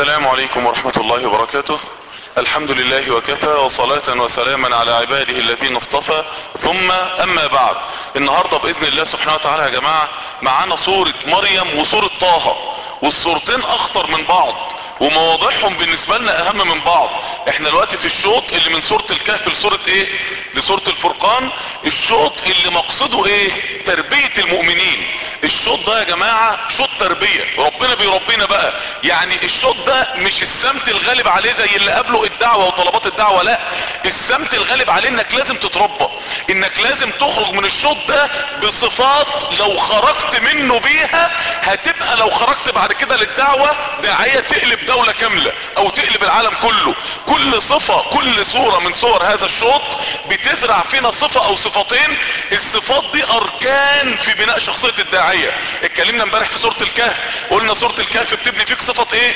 السلام عليكم ورحمة الله وبركاته الحمد لله وكفى وصلاة وسلاما على عباده الذين اصطفى ثم اما بعد النهاردة باذن الله سبحانه وتعالى يا جماعة معانا صورة مريم وصورة طه والصورتين اخطر من بعض ومواضيعهم بالنسبة لنا اهم من بعض احنا دلوقتي في الشوط اللي من سورة الكهف لسورة ايه لسورة الفرقان الشوط اللي مقصده ايه تربية المؤمنين الشوط ده يا جماعة شوط تربية ربنا بيربينا بقى يعني الشوط ده مش السمت الغالب عليه زي اللي قبله الدعوة وطلبات الدعوة لا السمت الغالب عليه انك لازم تتربى انك لازم تخرج من الشوط ده بصفات لو خرجت منه بيها هتبقى لو خرجت بعد كده للدعوة داعية تقلب دولة كاملة او تقلب العالم كله كل صفة كل صورة من صور هذا الشوط بتزرع فينا صفة او صفتين الصفات دي اركان في بناء شخصية الداعية اتكلمنا امبارح في سورة الكهف قلنا سورة الكهف بتبني فيك صفة ايه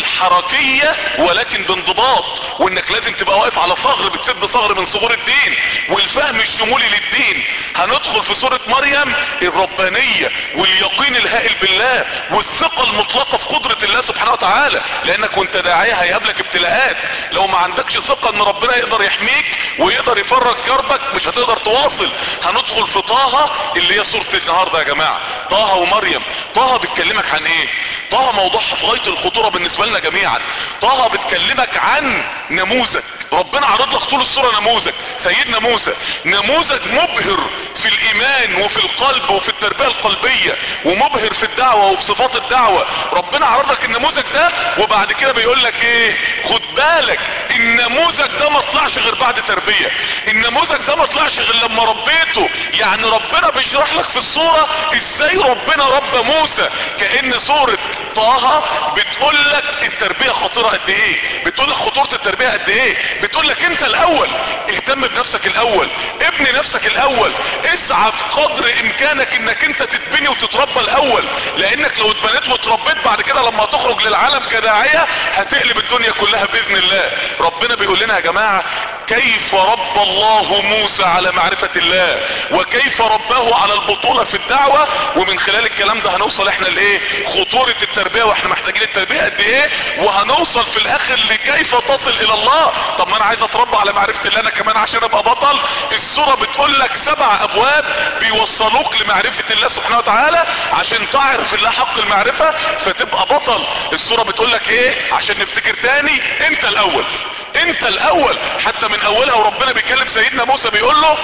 الحركية ولكن بانضباط وانك لازم تبقى واقف على ثغر بتسد ثغر من ثغور الدين والفهم الشمولي للدين هندخل في سورة مريم الربانية واليقين الهائل بالله والثقة المطلقة في قدرة الله سبحانه وتعالى لانك وانت داعية هيقابلك ابتلاءات لو ما عندكش ثقة ان ربنا يقدر يحميك ويقدر يفرج كربك مش هتقدر تواصل هندخل في طه اللي هي سورة النهاردة يا جماعة طه ومريم طه بتكلمك عن ايه طه موضوعها في غاية الخطورة بالنسبة لنا جميعا طه بتكلمك عن نموذج ربنا عرض لك طول الصورة نموذج سيدنا موسى نموذج مبهر في الايمان وفي القلب وفي التربية القلبية ومبهر في الدعوة وفي صفات الدعوة ربنا عرض لك النموذج ده وبعد كده بيقول لك ايه خد بالك النموذج ده ما طلعش غير بعد تربية النموذج ده ما طلعش غير لما ربيته يعني ربنا بيشرح لك في الصورة ازاي ربنا ربى موسى كأن صورة طه بتقول لك التربية خطيرة قد ايه بتقول لك خطورة التربية قد ايه بتقول لك انت الاول اهتم بنفسك الاول ابني نفسك الاول اسعى في قدر امكانك انك انت تتبني وتتربى الاول لانك لو اتبنيت وتربيت بعد كده لما تخرج للعالم كداعية هتقلب الدنيا كلها باذن الله ربنا بيقول لنا يا جماعة كيف رب الله موسى على معرفة الله وكيف رباه على البطولة في الدعوة ومن خلال الكلام ده هنوصل احنا لايه خطورة التربية واحنا محتاجين التربية قد ايه وهنوصل في الاخر لكيف تصل الى الله طب ما انا عايز اتربى على معرفة الله انا كمان عشان ابقى بطل السورة بتقول لك سبع ابواب بيوصلوك لمعرفة الله سبحانه وتعالى عشان تعرف الله حق المعرفة فتبقى بطل السورة بتقول لك ايه عشان نفتكر تاني انت الاول انت الاول حتى من اولها وربنا بيكلم سيدنا موسى بيقول له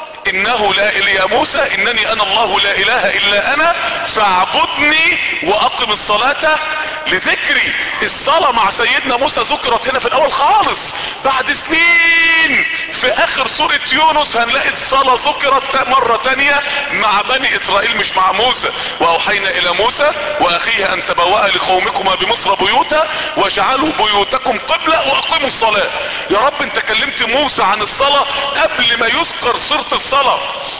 انه لا اله يا موسى انني انا الله لا اله الا انا فاعبدني واقم الصلاة لذكري الصلاة مع سيدنا موسى ذكرت هنا في الاول خالص بعد سنين في اخر سورة يونس هنلاقي الصلاة ذكرت مرة تانية مع بني اسرائيل مش مع موسى واوحينا الى موسى واخيه ان تبوأ لقومكما بمصر بيوتا واجعلوا بيوتكم قبلة واقيموا الصلاة يا رب انت كلمت موسى عن الصلاة قبل ما يذكر صورة الصلاة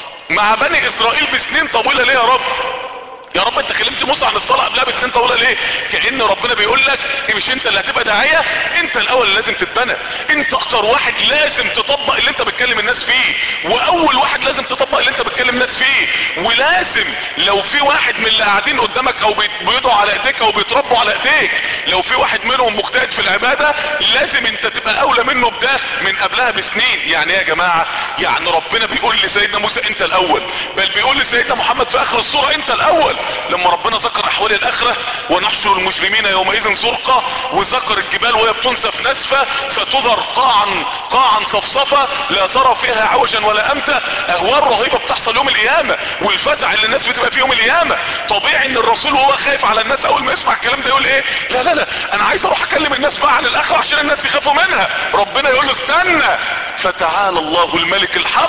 مع بني اسرائيل بسنين طويلة ليه يا رب يا رب انت كلمت موسى عن الصلاة قبلها بسنين طويلة ليه كأن ربنا بيقول لك إيه مش انت اللي هتبقى داعية انت الاول اللي لازم تتبنى انت اكتر واحد لازم تطبق اللي انت بتكلم الناس فيه واول واحد لازم تطبق اللي انت بتكلم الناس فيه ولازم لو في واحد من اللي قاعدين قدامك او بيدعوا على ايديك او بيتربوا على ايديك لو في واحد منهم مجتهد في العبادة لازم انت تبقى اولى منه بده من قبلها بسنين يعني يا جماعة يعني ربنا بيقول لسيدنا موسى انت الاول بل بيقول لسيدنا محمد في اخر الصورة انت الاول لما ربنا ذكر احوال الاخرة ونحشر المسلمين يومئذ زرقا وذكر الجبال وهي بتنسف نسفة فتذر قاعا قاعا صفصفة لا ترى فيها عوجا ولا امتا اهوال رهيبة بتحصل يوم القيامة والفزع اللي الناس بتبقى فيه يوم القيامة طبيعي ان الرسول وهو خايف على الناس اول ما يسمع الكلام ده يقول ايه لا لا لا انا عايز اروح اكلم الناس بقى عن الاخرة عشان الناس يخافوا منها ربنا يقول له استنى فتعالى الله الملك الحق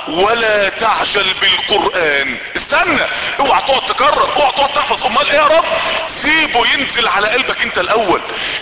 ولا تعجل بالقرآن استنى اوعى تقعد تكرر اوعى تقعد تحفظ امال ايه يا رب سيبه ينزل على قلبك انت الاول سيب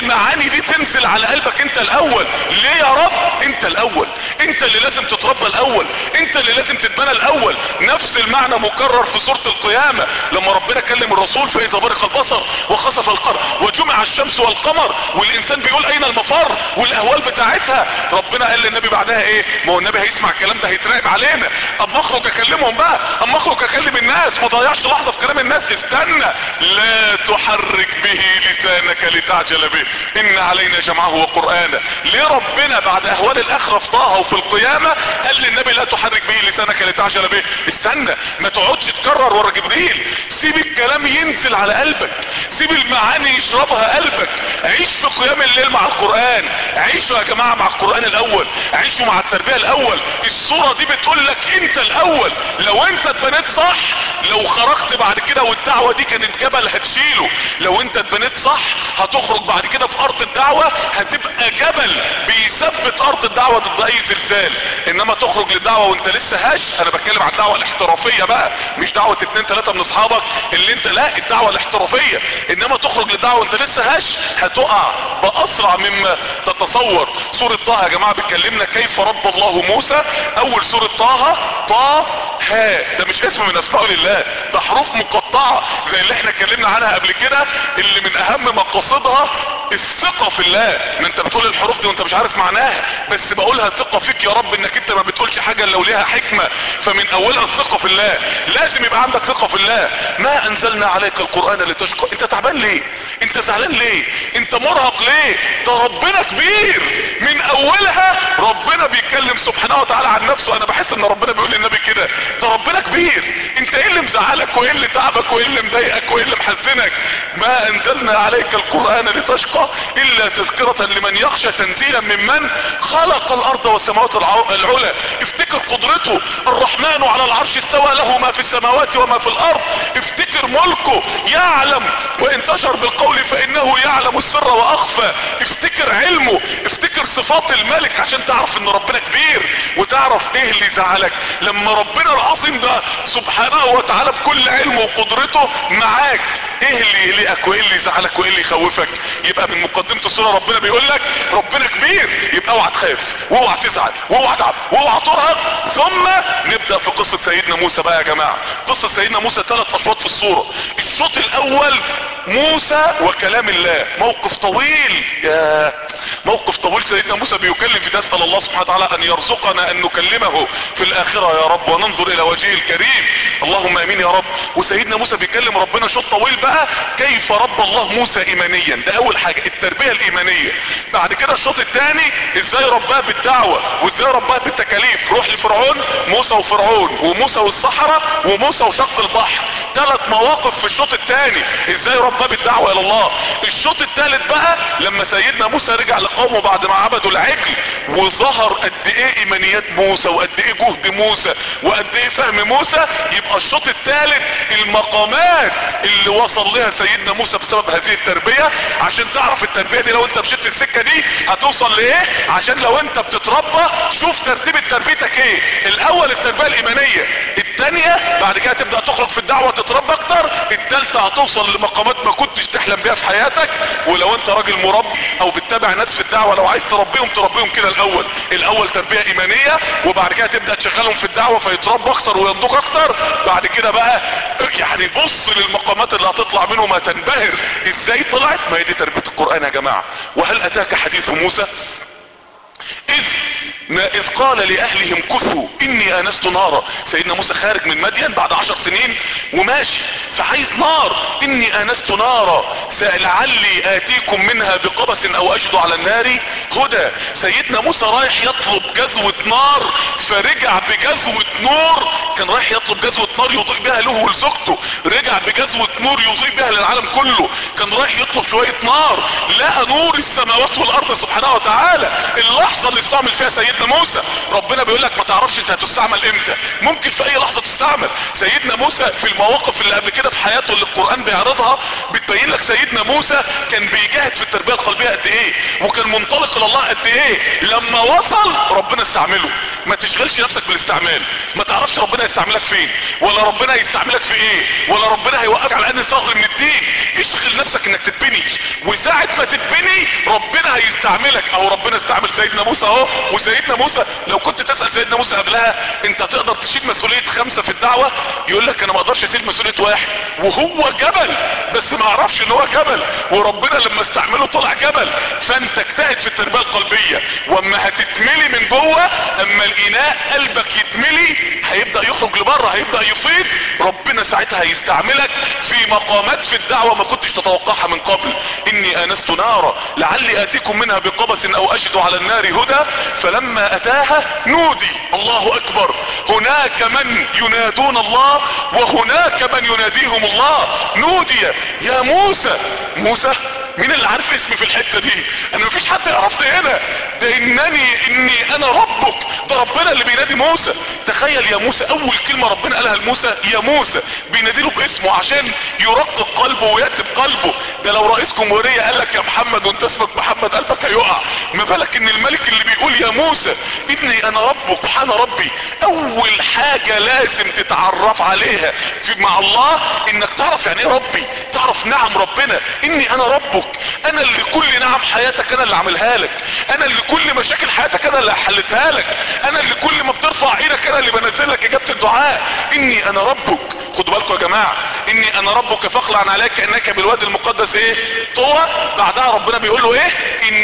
المعاني دي تنزل على قلبك انت الاول ليه يا رب انت الاول انت اللي لازم تتربى الاول انت اللي لازم تتبنى الاول نفس المعنى مكرر في سورة القيامة لما ربنا كلم الرسول فاذا برق البصر وخسف القمر وجمع الشمس والقمر والانسان بيقول اين المفر والاهوال بتاعتها ربنا قال للنبي بعدها ايه ما هو النبي هيسمع الكلام ده هيتراقب علينا اما اخرج اكلمهم بقى اما اخرج اكلم الناس ما ضيعش لحظة في كلام الناس استنى لا تحرك به لسانك لتعجل به ان علينا جمعه وقرآنه ليه ربنا بعد اهوال الاخرة في طه وفي القيامة قال للنبي لا تحرك به لسانك لتعجل به استنى ما تقعدش تكرر ورا جبريل سيب الكلام ينزل على قلبك سيب المعاني يشربها قلبك عيش في قيام الليل مع القرآن عيشوا يا جماعة مع القرآن الاول عيشوا مع التربية الاول الصورة دي بتقول لك انت الاول لو انت اتبنيت صح لو خرجت بعد كده والدعوة دي كانت جبل هتشيله لو انت اتبنيت صح هتخرج بعد كده في ارض الدعوة هتبقى جبل بيثبت ارض الدعوة ضد اي زلزال انما تخرج للدعوة وانت لسه هش انا بتكلم عن الدعوة الاحترافية بقى مش دعوة اتنين تلاتة من اصحابك اللي انت لا الدعوة الاحترافية انما تخرج للدعوة وانت لسه هش هتقع باسرع مما تتصور سورة طه يا جماعة بتكلمنا كيف رب الله موسى اول سورة طه طه ها ده مش اسم من اسماء الله ده حروف مقطعة زي اللي احنا اتكلمنا عنها قبل كده اللي من اهم مقاصدها الثقة في الله ما انت بتقول الحروف دي وانت مش عارف معناها بس بقولها ثقة فيك يا رب انك انت ما بتقولش حاجة لو ليها حكمة فمن اولها الثقة في الله لازم يبقى عندك ثقة في الله ما انزلنا عليك القرآن لتشقى انت تعبان ليه انت زعلان ليه انت مرهق ليه ده ربنا كبير من اولها ربنا بيتكلم سبحانه وتعالى عن نفسه انا بحس ان ربنا بيقول للنبي كده ده ربنا كبير انت ايه اللي مزعلك وايه اللي تعبك وايه اللي مضايقك وايه اللي محزنك ما انزلنا عليك القرآن لتشقى الا تذكرة لمن يخشى تنزيلا ممن خلق الارض والسماوات العلى افتكر قدرته الرحمن على العرش استوى له ما في السماوات وما في الارض افتكر ملكه يعلم وان تشر بالقول فانه يعلم السر واخفى افتكر علمه افتكر صفات الملك عشان تعرف ان ربنا كبير وتعرف ايه اللي زعلك لما ربنا العظيم ده سبحانه وتعالى بكل علمه وقدرته معاك ايه اللي يقلقك وايه اللي يزعلك وايه اللي يخوفك يبقى من مقدمة السورة ربنا بيقول لك ربنا كبير يبقى اوعى تخاف واوعى تزعل واوعى تعب واوعى ترهق ثم نبدأ في قصة سيدنا موسى بقى يا جماعة قصة سيدنا موسى ثلاث اشواط في الصورة الشوط الاول موسى وكلام الله موقف طويل يا موقف طويل سيدنا موسى بيكلم في تسأل الله سبحانه وتعالى ان يرزقنا ان نكلمه في الاخرة يا رب وننظر الى وجهه الكريم اللهم امين يا رب وسيدنا موسى بيكلم ربنا شوط طويل بقى كيف رب الله موسى ايمانيا ده اول حاجة التربية الايمانية بعد كده الشوط الثاني ازاي رباه بالدعوة وازاي رباه بالتكاليف روح لفرعون موسى وفرعون وموسى والصحراء وموسى وشق البحر ثلاث مواقف في الشوط الثاني ازاي رباه بالدعوة الى الله الشوط الثالث بقى لما سيدنا موسى رجع لقومه بعد ما عبدوا العجل وظهر قد ايه ايمانيات موسى وقد ايه جهد موسى وقد ايه فهم موسى يبقى الشوط الثالث المقامات اللي وصل لها سيدنا موسى بسبب هذه التربية عشان تعرف التربية دي لو انت مشيت السكة دي هتوصل لايه عشان لو انت بتتربى شوف ترتيب تربيتك ايه الاول التربية الايمانية الثانية بعد كده تبدأ تخرج في الدعوة تتربى اكتر الثالثة هتوصل لمقامات ما كنتش تحلم بيها في حياتك ولو انت راجل مربي او بتتابع ناس في الدعوة لو عايز تربيهم تربيهم كده الاول الاول تربية ايمانية وبعد كده تبدأ تشغلهم في الدعوة فيتربوا اكتر وينضجوا اكتر بعد كده بقى يعني بص للمقامات اللي هتطلع منهم هتنبهر ازاي طلعت ما هي دي تربية القرآن يا جماعة وهل اتاك حديث موسى اذ ما اذ قال لاهلهم كثوا اني انست نارا سيدنا موسى خارج من مدين بعد عشر سنين وماشي فعايز نار اني انست نارا لعلي اتيكم منها بقبس او اجد على النار هدى سيدنا موسى رايح يطلب جزوة نار فرجع بجزوة نور كان رايح يطلب جزوة نار يضيء بها له ولزوجته رجع بجزوة نور يضيء بها للعالم كله كان رايح يطلب شوية نار لقى نور السماوات والارض سبحانه وتعالى اللحظة اللي استعمل فيها سيدنا موسى ربنا بيقول لك ما تعرفش انت هتستعمل امتى ممكن في اي لحظة تستعمل سيدنا موسى في المواقف اللي قبل كده في حياته اللي القرآن بيعرضها بتبين لك سيدنا موسى كان بيجاهد في التربية القلبية قد ايه وكان منطلق لله قد ايه لما وصل ربنا استعمله ما تشغلش نفسك بالاستعمال ما تعرفش ربنا يستعملك فين ولا ربنا يستعملك في ايه ولا ربنا هيوقفك على ان ثغر من الدين اشغل نفسك انك تتبني وساعة ما تتبني ربنا هيستعملك او ربنا استعمل سيدنا موسى اهو وسيدنا موسى لو كنت تسأل سيدنا موسى قبلها انت تقدر تشيل مسؤولية خمسة في الدعوة يقول لك انا ما اقدرش اشيل مسؤولية واحد وهو جبل بس ما اعرفش ان هو جبل وربنا لما استعمله طلع جبل فانت اجتهد في التربية القلبية واما هتتملي من جوه اما الاناء قلبك يتملي هيبدأ يخرج لبره هيبدأ يفيض ربنا ساعتها هيستعملك في مقامات في الدعوة ما كنتش تتوقعها من قبل اني انست نارا لعلي اتيكم منها بقبس او اجد على النار هدى فلما اتاها نودي الله اكبر هناك من ينادون الله وهناك من يناديهم الله نودي يا موسى موسى مين اللي عارف اسمي في الحتة دي انا مفيش حد يعرفني هنا ده انني اني انا ربك ده ربنا اللي بينادي موسى تخيل يا موسى اول كلمة ربنا قالها لموسى يا موسى بيناديله باسمه عشان يرقق قلبه ويتب قلبه ده لو رئيس جمهورية قال لك يا محمد وانت اسمك محمد قلبك هيقع ما بالك ان الملك اللي بيقول يا موسى اني انا ربك سبحان ربي اول حاجة لازم تتعرف عليها في مع الله انك تعرف يعني ايه ربي تعرف نعم ربنا اني انا ربك انا اللي كل نعم حياتك انا اللي عاملها لك انا اللي كل مشاكل حياتك انا اللي حلتها لك انا اللي كل ما بترفع ايدك انا اللي بنزل لك اجابة الدعاء اني انا ربك خدوا بالكم يا جماعة اني انا ربك فاخلع عليك انك بالوادي المقدس ايه طوى بعدها ربنا بيقول له ايه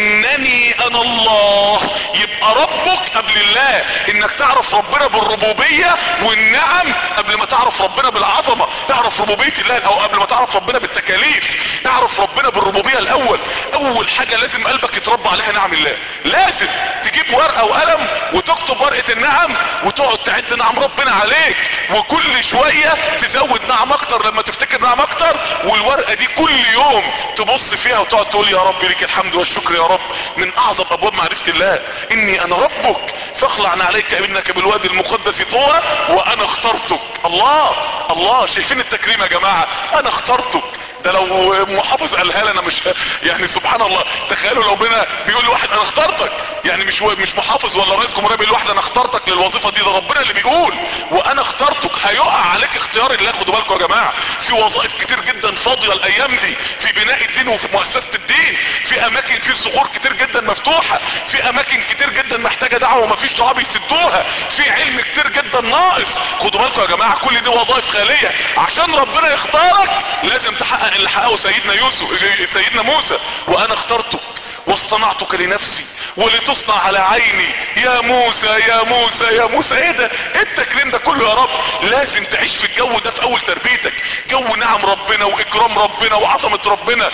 انني انا الله يبقى ربك قبل الله انك تعرف ربنا بالربوبية والنعم قبل ما تعرف ربنا بالعظمة تعرف ربوبية الله او قبل ما تعرف ربنا بالتكاليف تعرف ربنا بالربوبية الاول اول حاجة لازم قلبك يتربى عليها نعم الله لازم تجيب ورقة وقلم وتكتب ورقة النعم وتقعد تعد نعم ربنا عليك وكل شوية تزود نعم اكتر لما تفتكر نعم اكتر والورقة دي كل يوم تبص فيها وتقعد تقول يا رب لك الحمد والشكر يا رب من اعظم ابواب معرفة الله اني انا ربك فاخلع عليك انك بالوادي المقدس طوى وانا اخترتك الله الله شايفين التكريم يا جماعة انا اخترتك ده لو محافظ قالها لنا مش يعني سبحان الله تخيلوا لو بنا بيقول لواحد انا اخترتك يعني مش مش محافظ ولا رئيس جمهوريه بيقول لواحد انا اخترتك للوظيفه دي ده ربنا اللي بيقول وانا اخترتك هيقع عليك اختيار الله خدوا بالكم يا جماعه في وظائف كتير جدا فاضيه الايام دي في بناء الدين وفي مؤسسه الدين في اماكن في صخور كتير جدا مفتوحه في اماكن كتير جدا محتاجه دعوه ومفيش دعاء بيسدوها في علم كتير جدا ناقص خدوا بالكم يا جماعه كل دي وظائف خاليه عشان ربنا يختارك لازم تحقق اللي حققه سيدنا يوسف سيدنا موسى وانا اخترتك واصطنعتك لنفسي ولتصنع على عيني يا موسى يا موسى يا موسى ايه ده ايه التكريم ده كله يا رب لازم تعيش في الجو ده في اول تربيتك جو نعم ربنا واكرام ربنا وعظمة ربنا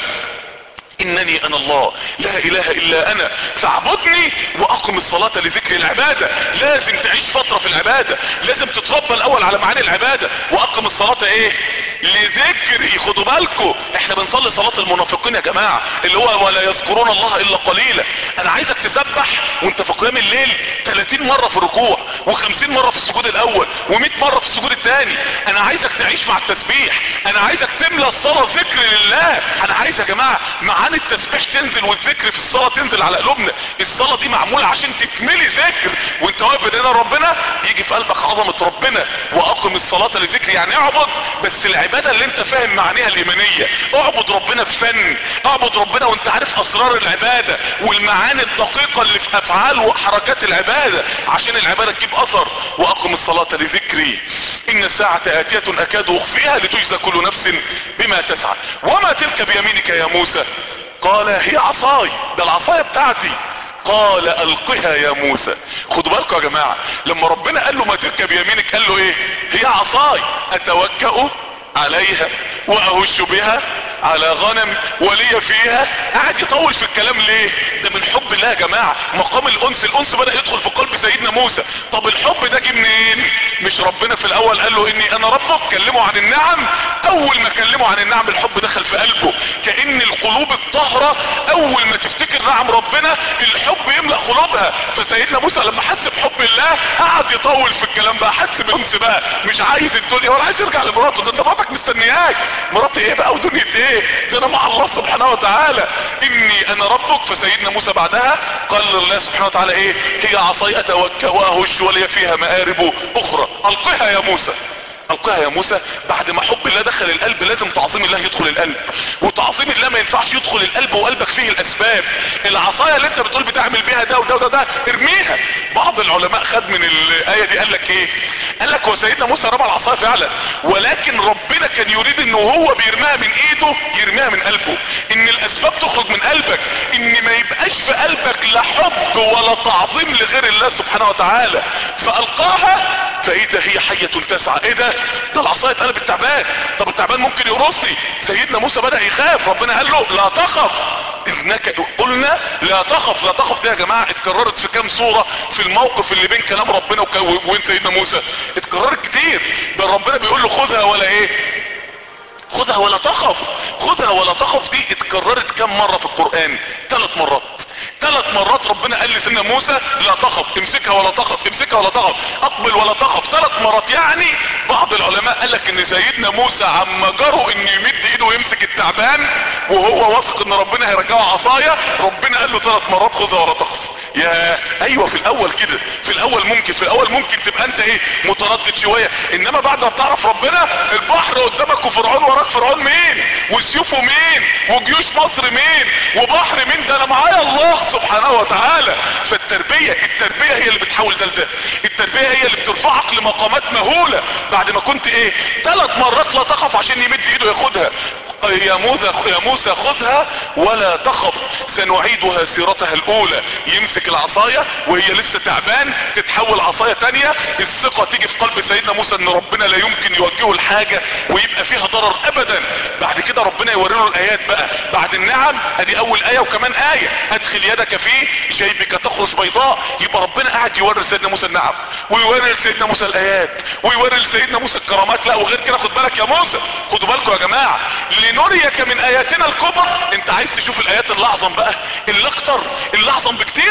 انني انا الله لا اله الا انا فاعبدني واقم الصلاة لذكر العبادة لازم تعيش فترة في العبادة لازم تتربى الاول على معاني العبادة واقم الصلاة ايه لذكري خدوا بالكم احنا بنصلي صلاة المنافقين يا جماعة اللي هو ولا يذكرون الله الا قليلا انا عايزك تسبح وانت في قيام الليل 30 مرة في الركوع و50 مرة في السجود الاول و100 مرة في السجود الثاني انا عايزك تعيش مع التسبيح انا عايزك تملى الصلاة ذكر لله انا عايز يا جماعة معاني التسبيح تنزل والذكر في الصلاة تنزل على قلوبنا الصلاة دي معمولة عشان تكملي ذكر وانت واقف بين ربنا يجي في قلبك عظمة ربنا واقم الصلاة لذكر يعني اعبد بس العبادة اللي انت فاهم معانيها الايمانية اعبد ربنا بفن اعبد ربنا وانت عارف اسرار العبادة والمعاني الدقيقة اللي في افعال وحركات العبادة عشان العبادة تجيب اثر واقم الصلاة لذكري ان الساعة اتية اكاد اخفيها لتجزى كل نفس بما تسعى وما تلك بيمينك يا موسى قال هي عصاي ده العصاية بتاعتي قال القها يا موسى خدوا بالكم يا جماعة لما ربنا قال له ما تلك بيمينك قال له ايه هي عصاي اتوكأ عليها واهش بها على غنم ولي فيها قاعد يطول في الكلام ليه ده من حب الله يا جماعة مقام الانس الانس بدأ يدخل في قلب سيدنا موسى طب الحب ده جه منين مش ربنا في الاول قال له اني انا ربك كلمه عن النعم اول ما كلمه عن النعم الحب دخل في قلبه كأن القلوب الطاهرة اول ما تفتكر نعم ربنا الحب يملأ قلوبها فسيدنا موسى لما حس بحب الله قعد يطول في الكلام بقى حس بالانس بقى مش عايز الدنيا ولا عايز يرجع لمراته ده انت مراتك مستنياك مراتي ايه بقى ودنيا ايه ده انا مع الله سبحانه وتعالى اني انا ربك فسيدنا موسى بعدها قال لله سبحانه وتعالى ايه هي عصاي اتوكا واهش ولي فيها مآرب اخرى القها يا موسى القاها يا موسى بعد ما حب الله دخل القلب لازم تعظيم الله يدخل القلب وتعظيم الله ما ينفعش يدخل القلب وقلبك فيه الاسباب العصايه اللي انت بتقول بتعمل بيها ده وده وده ده ارميها بعض العلماء خد من الايه دي قال لك ايه قال لك هو سيدنا موسى رمى العصايه فعلا ولكن ربنا كان يريد انه هو بيرميها من ايده يرميها من قلبه ان الاسباب تخرج من قلبك ان ما يبقاش في قلبك لا حب ولا تعظيم لغير الله سبحانه وتعالى فالقاها فاذا هي حية تسعى ايه ده ده العصاية اتقلبت تعبان طب التعبان ممكن يرقصني سيدنا موسى بدأ يخاف ربنا قال له لا تخف انك قلنا لا تخف لا تخف دي يا جماعة اتكررت في كام صورة في الموقف اللي بين كلام ربنا وك- وبين سيدنا موسى اتكررت كتير بل ربنا بيقول له خذها ولا ايه خذها ولا تخف خذها ولا تخف دي اتكررت كم مرة في القرآن ثلاث مرات ثلاث مرات ربنا قال لسيدنا موسى لا تخف امسكها ولا تخف امسكها ولا تخف اقبل ولا تخف ثلاث مرات يعني بعض العلماء قال لك ان سيدنا موسى عم جروا ان يمد ايده ويمسك التعبان وهو واثق ان ربنا هيرجعه عصايه ربنا قال له ثلاث مرات خذها ولا تخف يا ايوه في الاول كده في الاول ممكن في الاول ممكن تبقى انت ايه متردد شويه انما بعد ما بتعرف ربنا البحر قدامك وفرعون وراك فرعون مين وسيوفه مين وجيوش مصر مين وبحر مين ده انا معايا الله سبحانه وتعالى فالتربيه التربيه هي اللي بتحول ده لده التربيه هي اللي بترفعك لمقامات مهوله بعد ما كنت ايه ثلاث مرات لا تخف عشان يمد ايده ياخدها يا موسى يا موسى خذها ولا تخف سنعيدها سيرتها الاولى يمسك العصاية وهي لسه تعبان تتحول عصاية تانية الثقة تيجي في قلب سيدنا موسى ان ربنا لا يمكن يوجهه الحاجة ويبقى فيها ضرر ابدا بعد كده ربنا يوري له الايات بقى بعد النعم ادي اول ايه وكمان ايه ادخل يدك في جيبك تخرج بيضاء يبقى ربنا قاعد يوري سيدنا موسى النعم ويوري لسيدنا موسى الايات ويوري لسيدنا موسى الكرامات لا وغير كده خد بالك يا موسى خدوا بالكم يا جماعة لنريك من اياتنا الكبر انت عايز تشوف الايات اللي اعظم بقى اللي اكتر اللي اعظم بكتير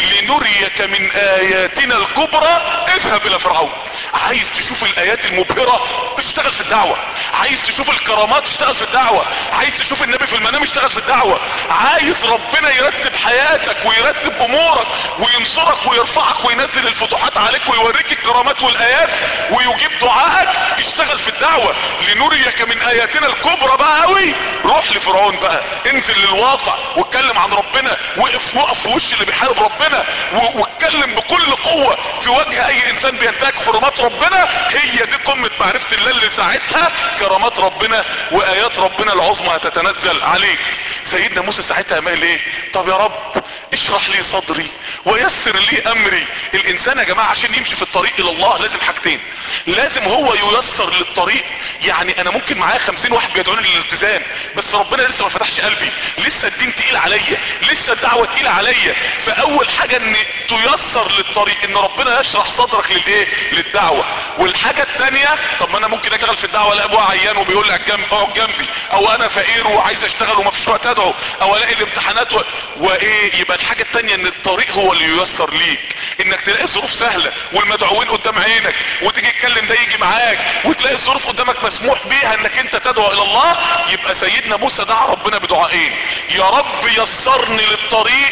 لنريك من اياتنا الكبرى اذهب الى فرعون عايز تشوف الايات المبهرة اشتغل في الدعوة عايز تشوف الكرامات اشتغل في الدعوة عايز تشوف النبي في المنام اشتغل في الدعوة عايز ربنا يرتب حياتك ويرتب امورك وينصرك ويرفعك وينزل الفتوحات عليك ويوريك الكرامات والايات ويجيب دعائك اشتغل في الدعوة لنريك من اياتنا الكبرى بقى قوي روح لفرعون بقى انزل للواقع واتكلم عن ربنا وقف وقف في وش اللي بيحارب ربنا و- واتكلم بكل قوة في وجه اي انسان بينتهك حرمات ربنا هي دي قمة معرفة الله اللي ساعتها كرامات ربنا وايات ربنا العظمى هتتنزل عليك سيدنا موسى ساعتها مال ايه طب يا رب اشرح لي صدري ويسر لي امري الانسان يا جماعة عشان يمشي في الطريق الى الله لازم حاجتين لازم هو ييسر للطريق يعني انا ممكن معايا خمسين واحد بيدعوني للالتزام بس ربنا لسه ما فتحش قلبي لسه الدين تقيل عليا لسه الدعوة تقيلة عليا فاول حاجة ان تيسر للطريق ان ربنا يشرح صدرك للايه للدعوة والحاجة التانية طب ما انا ممكن اشتغل في الدعوة الاقي ابويا عيان وبيقول لي على الجنب اقعد جنبي او انا فقير وعايز اشتغل وما فيش وقت ادعو او الاقي الامتحانات و... وايه يبقى الحاجة التانية ان الطريق هو اللي ييسر ليك انك تلاقي ظروف سهلة والمدعوين قدام عينك وتيجي تتكلم ده يجي معاك وتلاقي الظروف قدامك مسموح بيها انك انت تدعو الى الله يبقى سيدنا موسى دعا ربنا بدعائين يا رب يسرني للطريق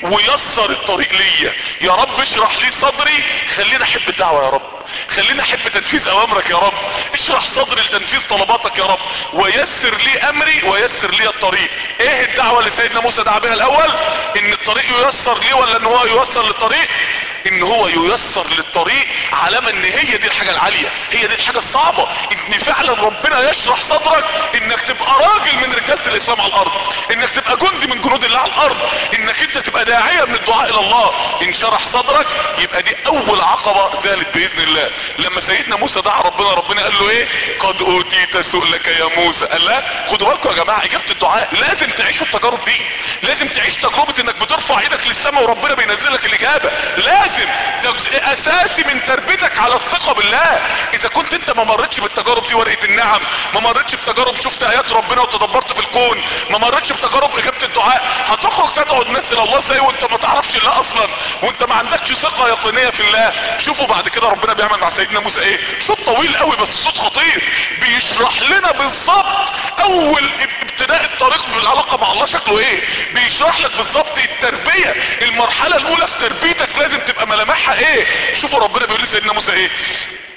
ويسر الطريق ليا يا رب اشرح لي صدري خلينا احب الدعوة يا رب خلينا احب تنفيذ اوامرك يا رب اشرح صدري لتنفيذ طلباتك يا رب ويسر لي امري ويسر لي الطريق ايه الدعوة اللي سيدنا موسى دعا بها الاول ان الطريق ييسر لي ولا ان هو ييسر للطريق ان هو ييسر للطريق علامة ان هي دي الحاجة العالية هي دي الحاجة الصعبة ان فعلا ربنا يشرح صدرك انك تبقى راجل من رجالة الاسلام على الارض انك تبقى جندي من جنود الله على الارض انك انت تبقى داعية من الدعاء الى الله ان شرح صدرك يبقى دي اول عقبة ذلك باذن الله لما سيدنا موسى دعا ربنا ربنا قال له ايه قد اوتيت سؤلك يا موسى قال لا خدوا بالكم يا جماعة اجابة الدعاء لازم تعيشوا التجارب دي لازم تعيش تجربة انك بترفع ايدك للسماء وربنا بينزل لك الاجابة لازم ده جزء اساسي من تربيتك على الثقة بالله اذا كنت انت ما مرتش بالتجارب دي ورقة النعم ما مرتش بتجارب شفت ايات ربنا وتدبرت في الكون ما مرتش بتجارب اجابة الدعاء هتخرج تدعو الناس الى الله ازاي وانت ما تعرفش الله اصلا وانت ما عندكش ثقة يقينية في الله شوفوا بعد كده ربنا بيعمل مع سيدنا موسى ايه صوت طويل قوي بس صوت خطير بيشرح لنا بالظبط اول ابتداء الطريق بالعلاقة مع الله شكله ايه بيشرح لك بالظبط التربية المرحلة الاولى في تربيتك لازم تبقى ملامحها ايه شوفوا ربنا بيقول لسيدنا موسى ايه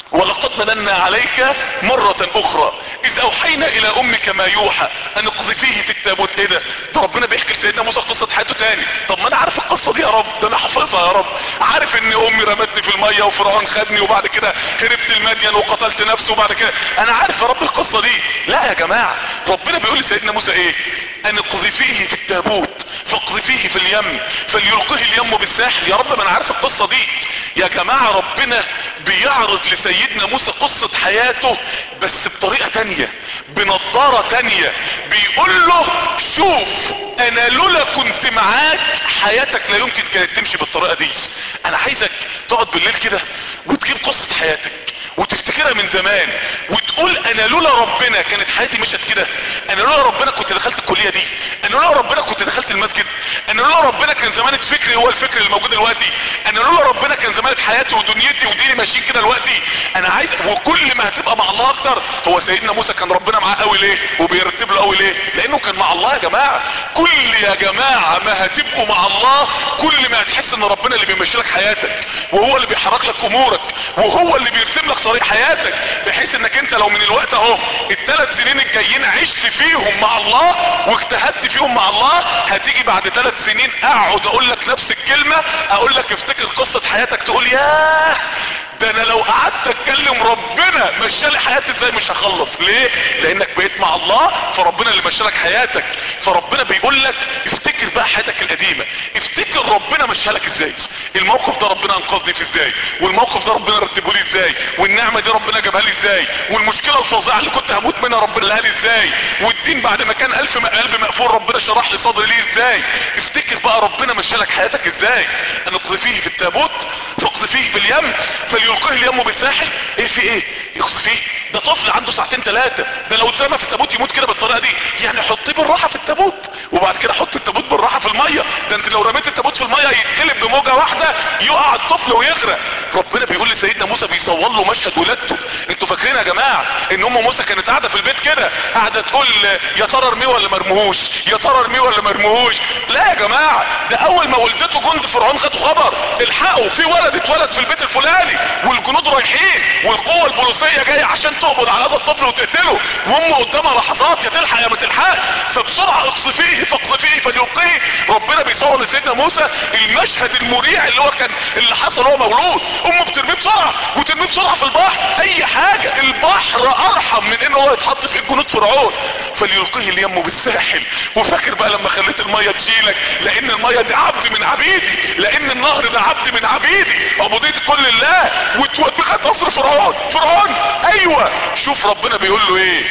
ولقد مننا عليك مرة اخرى اذ اوحينا الى امك ما يوحى ان اقذفيه في التابوت ايه ده ده ربنا بيحكي لسيدنا موسى قصة حياته تاني طب ما انا عارف القصة دي يا رب ده انا حافظها يا رب عارف ان امي رمتني في المية وفرعون خدني وبعد كده هربت المدين وقتلت نفسي وبعد كده انا عارف يا رب القصة دي لا يا جماعة ربنا بيقول لسيدنا موسى ايه ان اقذفيه في التابوت فاقذفيه في اليم فليلقيه اليم بالساحل يا رب ما انا عارف القصة دي يا جماعة ربنا بيعرض لسيدنا موسى قصة حياته بس بطريقة تانية بنظارة تانية بيقول له شوف انا لولا كنت معاك حياتك لا يمكن كانت تمشي بالطريقة دي انا عايزك تقعد بالليل كده وتجيب قصة حياتك وتفتكرها من زمان وتقول انا لولا ربنا كانت حياتي مشت كده انا لولا ربنا كنت دخلت الكلية دي انا لولا ربنا كنت دخلت المسجد انا لولا ربنا كان زمان فكري هو الفكر اللي موجود دلوقتي انا لولا ربنا كان زمان حياتي ودنيتي وديني ماشيين كده دلوقتي انا عايز وكل ما هتبقى مع الله اكتر هو سيدنا موسى كان ربنا معاه قوي ليه وبيرتب له قوي ليه لانه كان مع الله يا جماعه كل يا جماعه ما هتبقوا مع الله كل ما هتحس ان ربنا اللي بيمشي لك حياتك وهو اللي بيحرك لك امورك وهو اللي بيرسم لك طريق حياتك بحيث انك انت لو من الوقت اهو الثلاث سنين الجايين عشت فيهم مع الله واجتهدت فيهم مع الله هتيجي بعد ثلاث سنين اقعد اقول لك نفس الكلمة اقول لك افتكر قصة حياتك تقول ياه ده انا لو قعدت اتكلم ربنا مشالي حياتي ازاي مش هخلص ليه لانك بقيت مع الله فربنا اللي مشالك حياتك فربنا بيقول لك افتكر بقى حياتك القديمة افتكر ربنا مشالك ازاي الموقف ده ربنا انقذني فيه ازاي والموقف ده ربنا رتبه لي ازاي والنعمة دي ربنا جابها لي ازاي والمشكلة الفظيعة اللي كنت هموت منها ربنا لها لي ازاي والدين بعد ما كان الف قلب مقفول ربنا شرح لي صدري ليه ازاي افتكر بقى ربنا مشالك حياتك ازاي ان اقذفيه في التابوت فاقذفيه في اليم فليلقيه اليم بالساحل ايه في ايه يقذفيه ده طفل عنده ساعتين ثلاثة ده لو اترمى في التابوت يموت كده بالطريقة دي يعني حطيه بالراحة في التابوت وبعد كده حط التابوت بالراحة في المية ده انت لو رميت التابوت في المية يتقلب بموجة واحدة يقع الطفل ويغرق ربنا بيقول لسيدنا موسى بيصور له مشهد ولادته انتوا فاكرين يا جماعة ان ام موسى كانت قاعدة في البيت كده قاعدة تقول يا ترى ارميه ولا مرموهوش يا ترى ارميه ولا مرموهوش لا يا جماعة ده اول ما ولدته جند فرعون خدوا خبر الحقوا في ولد اتولد في البيت الفلاني والجنود رايحين والقوة البوليسية جاية عشان تقبض على هذا الطفل وتقتله وامه قدامها لحظات يا تلحق يا ما تلحق فبسرعة اقذفيه فاقذفيه فليلقيه ربنا بيصور لسيدنا موسى المشهد المريع اللي هو كان اللي حصل هو مولود امه بترميه بسرعة وترميه بسرعة في البحر اي حاجة البحر ارحم من ان هو يتحط في جنود فرعون فليلقيه اليم بالساحل وفاكر بقى لما خليت المية تشيلك لان المية دي عبد من عبيدي لان النهر ده عبد من عبيدي عبودية كل الله وتوبخت نصر فرعون فرعون ايوه شوف ربنا بيقول له ايه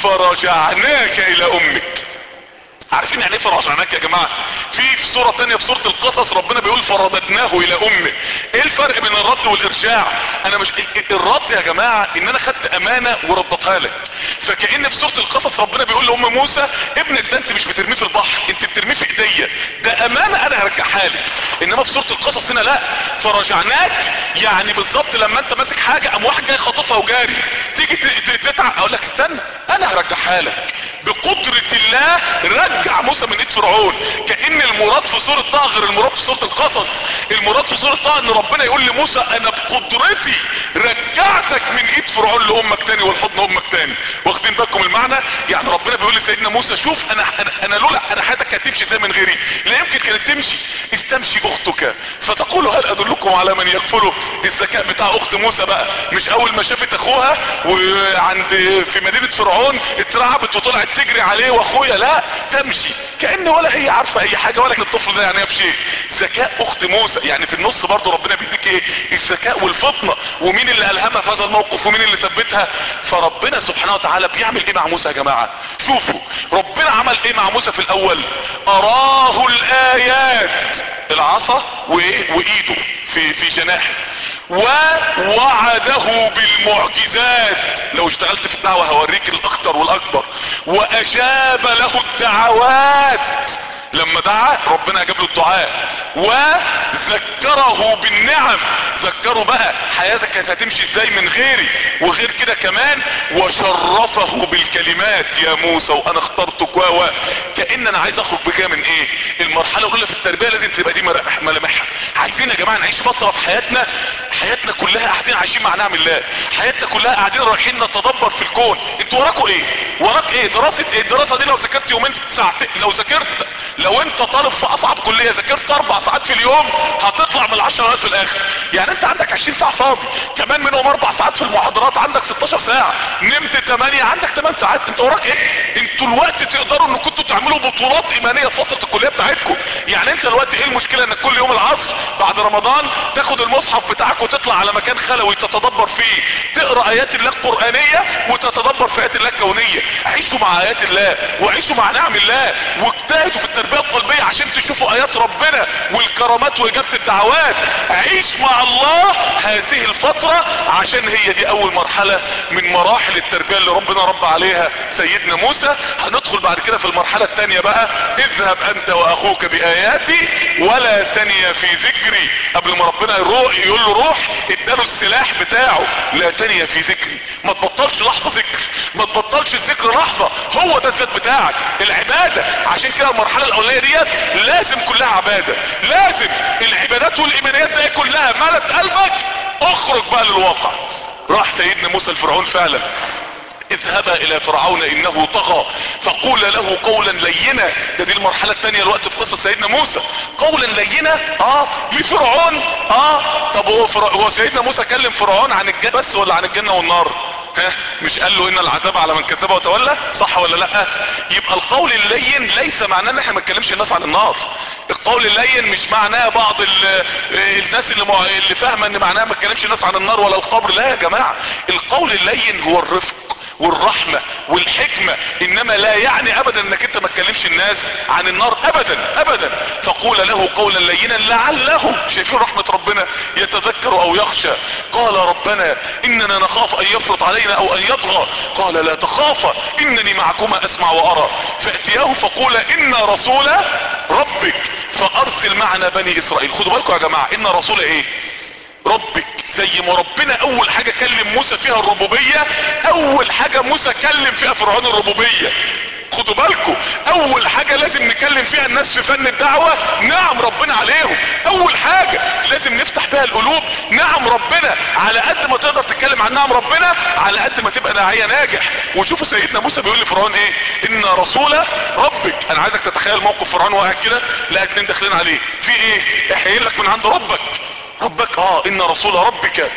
فرجعناك الى امك عارفين يعني ايه فرجعناك يا جماعة في في سورة تانية في سورة القصص ربنا بيقول فرددناه الى امه ايه الفرق بين الرد والارجاع انا مش الرد يا جماعة ان انا خدت امانة وردتها لك فكأن في سورة القصص ربنا بيقول لام موسى ابنك ده انت مش بترميه في البحر انت بترميه في ايديا ده امانة انا هرجعها لك انما في سورة القصص هنا لا فرجعناك يعني بالظبط لما انت ماسك حاجة قام واحد جاي خاطفها وجاري تيجي تتعب اقول لك استنى انا هرجعها لك بقدرة الله رجع موسى من ايد فرعون كأن المراد في سورة طه غير المراد في سورة القصص المراد في سورة طه ان ربنا يقول لموسى انا بقدرتي رجعتك من ايد فرعون لامك تاني والحضن امك تاني واخدين بالكم المعنى يعني ربنا بيقول لسيدنا موسى شوف انا انا, أنا لولا انا حياتك هتمشي زي من غيري لا يمكن كانت تمشي استمشي اختك فتقول هل ادلكم على من يكفله الذكاء بتاع اخت موسى بقى مش اول ما شافت اخوها وعند في مدينة فرعون اترعبت وطلعت تجري عليه واخويا لا تمشي كأن ولا هي عارفة اي حاجة ولا كان الطفل ده يعني بشيء ذكاء اخت موسى يعني في النص برضه ربنا بيديك ايه الذكاء والفطنة ومين اللي الهمها في هذا الموقف ومين اللي ثبتها فربنا سبحانه وتعالى بيعمل ايه مع موسى يا جماعة شوفوا ربنا عمل ايه مع موسى في الاول اراه الايات العصا وايه وايده في في جناحه ووعده بالمعجزات لو اشتغلت في الدعوة هوريك الاكتر والاكبر واجاب له الدعوات لما دعا ربنا اجاب له الدعاء وذكره بالنعم ذكره بقى حياتك كانت هتمشي ازاي من غيري وغير كده كمان وشرفه بالكلمات يا موسى وانا اخترتك و كأن انا عايز اخرج بكده من ايه المرحلة الاولى في التربية لازم تبقى دي ملامحها عايزين يا جماعة نعيش فترة في حياتنا حياتنا كلها قاعدين عايشين مع نعم الله حياتنا كلها قاعدين رايحين نتدبر في الكون انتوا وراكوا ايه وراك ايه دراسة ايه الدراسة دي لو ذاكرت يومين ساعتين لو ذاكرت لو انت طالب في اصعب كلية ذاكرت اربع ساعات في اليوم هتطلع من العشرة في الاخر يعني انت عندك 20 ساعة فاضي كمان منهم اربع ساعات في المحاضرات عندك 16 ساعة نمت 8 عندك 8 ساعات انت وراك ايه انتوا الوقت تقدروا ان كنتوا تعملوا بطولات ايمانية في فترة الكلية بتاعتكم يعني انت الوقت ايه المشكلة انك كل يوم العصر بعد رمضان تاخد المصحف بتاعك وتطلع على مكان خلوي تتدبر فيه تقرا ايات الله القرآنية وتتدبر في ايات الله الكونية عيشوا مع ايات الله وعيشوا مع نعم الله واجتهدوا في التربية القلبية عشان تشوفوا ايات ربنا والكرامات واجابة الدعوات عيش مع الله هذه الفترة عشان هي دي اول مرحلة من مراحل التربية اللي ربنا رب عليها سيدنا موسى هندخل بعد كده في المرحلة التانية بقى اذهب انت واخوك باياتي ولا تنيا في ذكري قبل ما ربنا يروح يقول له روح اداله السلاح بتاعه لا تنيا في ذكري ما تبطلش لحظة ذكر ما تبطلش الذكر لحظة هو ده الذات بتاعك العبادة عشان كده المرحلة الاولانية ديت لازم كلها عبادة لازم العبادات والايمانيات دي كلها ملت قلبك اخرج بقى للواقع راح سيدنا موسى الفرعون فعلا اذهبا الى فرعون انه طغى فقول له قولا لينا ده دي المرحلة التانية الوقت في قصة سيدنا موسى قولا لينا اه لفرعون اه طب هو, فرع... هو سيدنا موسى كلم فرعون عن الجنة بس ولا عن الجنة والنار ها مش قال له ان العذاب على من كذب وتولى صح ولا لا يبقى القول اللين ليس معناه ان احنا ما نتكلمش الناس عن النار القول اللين مش معناه بعض ال الناس اللي, مع... اللي فاهمه ان معناه ما نتكلمش الناس عن النار ولا القبر لا يا جماعه القول اللين هو الرفق والرحمة والحكمة انما لا يعني ابدا انك انت ما تكلمش الناس عن النار ابدا ابدا فقول له قولا لينا لعله شايفين رحمة ربنا يتذكر او يخشى قال ربنا اننا نخاف ان يفرط علينا او ان يطغى قال لا تخافا انني معكما اسمع وارى فاتياه فقول ان رسول ربك فارسل معنا بني اسرائيل خدوا بالكم يا جماعة ان رسول ايه ربك زي ما ربنا اول حاجة كلم موسى فيها الربوبية اول حاجة موسى كلم فيها فرعون الربوبية خدوا بالكم اول حاجة لازم نكلم فيها الناس في فن الدعوة نعم ربنا عليهم اول حاجة لازم نفتح بها القلوب نعم ربنا على قد ما تقدر تتكلم عن نعم ربنا على قد ما تبقى داعية ناجح وشوفوا سيدنا موسى بيقول لفرعون ايه ان رسول ربك انا عايزك تتخيل موقف فرعون واقع كده لا اتنين داخلين عليه في ايه احيي لك من عند ربك ربك اه ان رسول ربك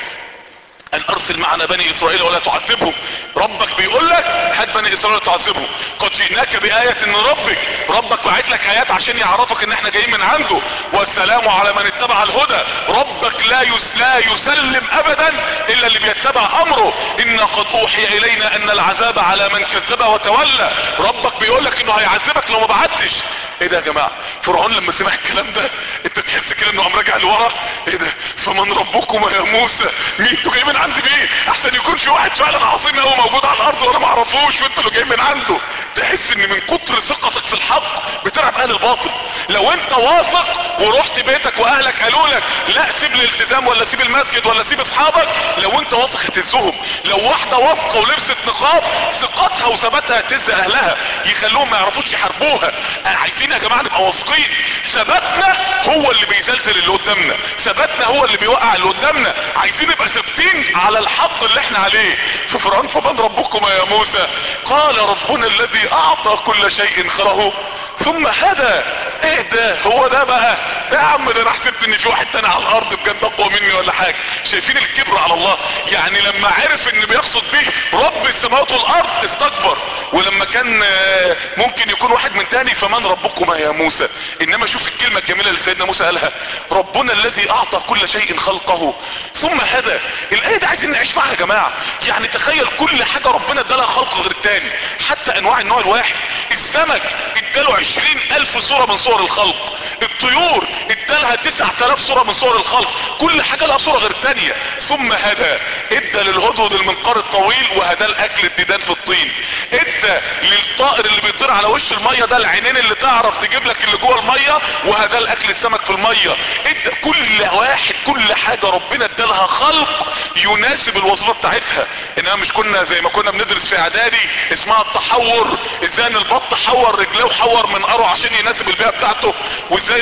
ان ارسل معنا بني اسرائيل ولا تعذبهم ربك بيقول لك هات بني اسرائيل تعذبهم قد جئناك بآية من ربك ربك بعت لك ايات عشان يعرفك ان احنا جايين من عنده والسلام على من اتبع الهدى ربك لا يس لا يسلم ابدا الا اللي بيتبع امره ان قد اوحي الينا ان العذاب على من كذب وتولى ربك بيقول لك انه هيعذبك لو ما بعتش ايه ده يا جماعه فرعون لما سمع الكلام ده انت تحس كده انه قام راجع لورا ايه ده فمن ربكما يا موسى مين انتوا جايين من عند مين احسن يكون في واحد فعلا عظيم قوي موجود على الارض وانا ما اعرفوش وانتوا اللي جايين من عنده تحس ان من كتر ثقتك في الحق بتلعب اهل الباطل لو انت واثق ورحت بيتك واهلك قالوا لك لا سيب الالتزام ولا سيب المسجد ولا سيب اصحابك لو انت واثق هتهزهم لو واحده واثقه ولبست نقاب ثقتها وثباتها هتهز اهلها يخلوهم ما يعرفوش يحاربوها عايزين يا جماعه نبقى واثقين ثباتنا هو اللي بيزلزل اللي قدامنا ثباتنا هو اللي بيوقع اللي قدامنا عايزين نبقى ثابتين على الحق اللي احنا عليه ففرعون فمن ربكما يا موسى قال ربنا الذي اعطى كل شيء خلقه ثم هدى ايه ده هو ده بقى يا عم ده انا حسبت ان في واحد تاني على الارض بجد اقوى مني ولا حاجه شايفين الكبر على الله يعني لما عرف ان بيقصد به رب السماوات والارض استكبر ولما كان ممكن يكون واحد من تاني فمن ربكما يا موسى انما شوف الكلمة الجميلة اللي سيدنا موسى قالها ربنا الذي اعطى كل شيء خلقه ثم هدى الايه دي عايزين نعيش معاها يا جماعة يعني تخيل كل حاجة ربنا ادالها خلق غير التاني حتى انواع النوع الواحد السمك اداله عشرين الف صورة من صور الخلق الطيور ادالها تسعة الاف صورة من صور الخلق كل حاجة لها صورة غير التانية ثم هدى ادى للهدهد المنقار الطويل وهدى الاكل الديدان في الطين ادى للطائر اللي بيطير على وش المية ده العينين اللي تعرف تجيب لك اللي جوه المية وهدى الاكل السمك في المية ادى كل واحد كل حاجة ربنا ادالها خلق يناسب الوظيفة بتاعتها انما مش كنا زي ما كنا بندرس في اعدادي اسمها التحور ازاي ان البط حور رجليه وحور من قره عشان يناسب البيئة بتاعته وازاي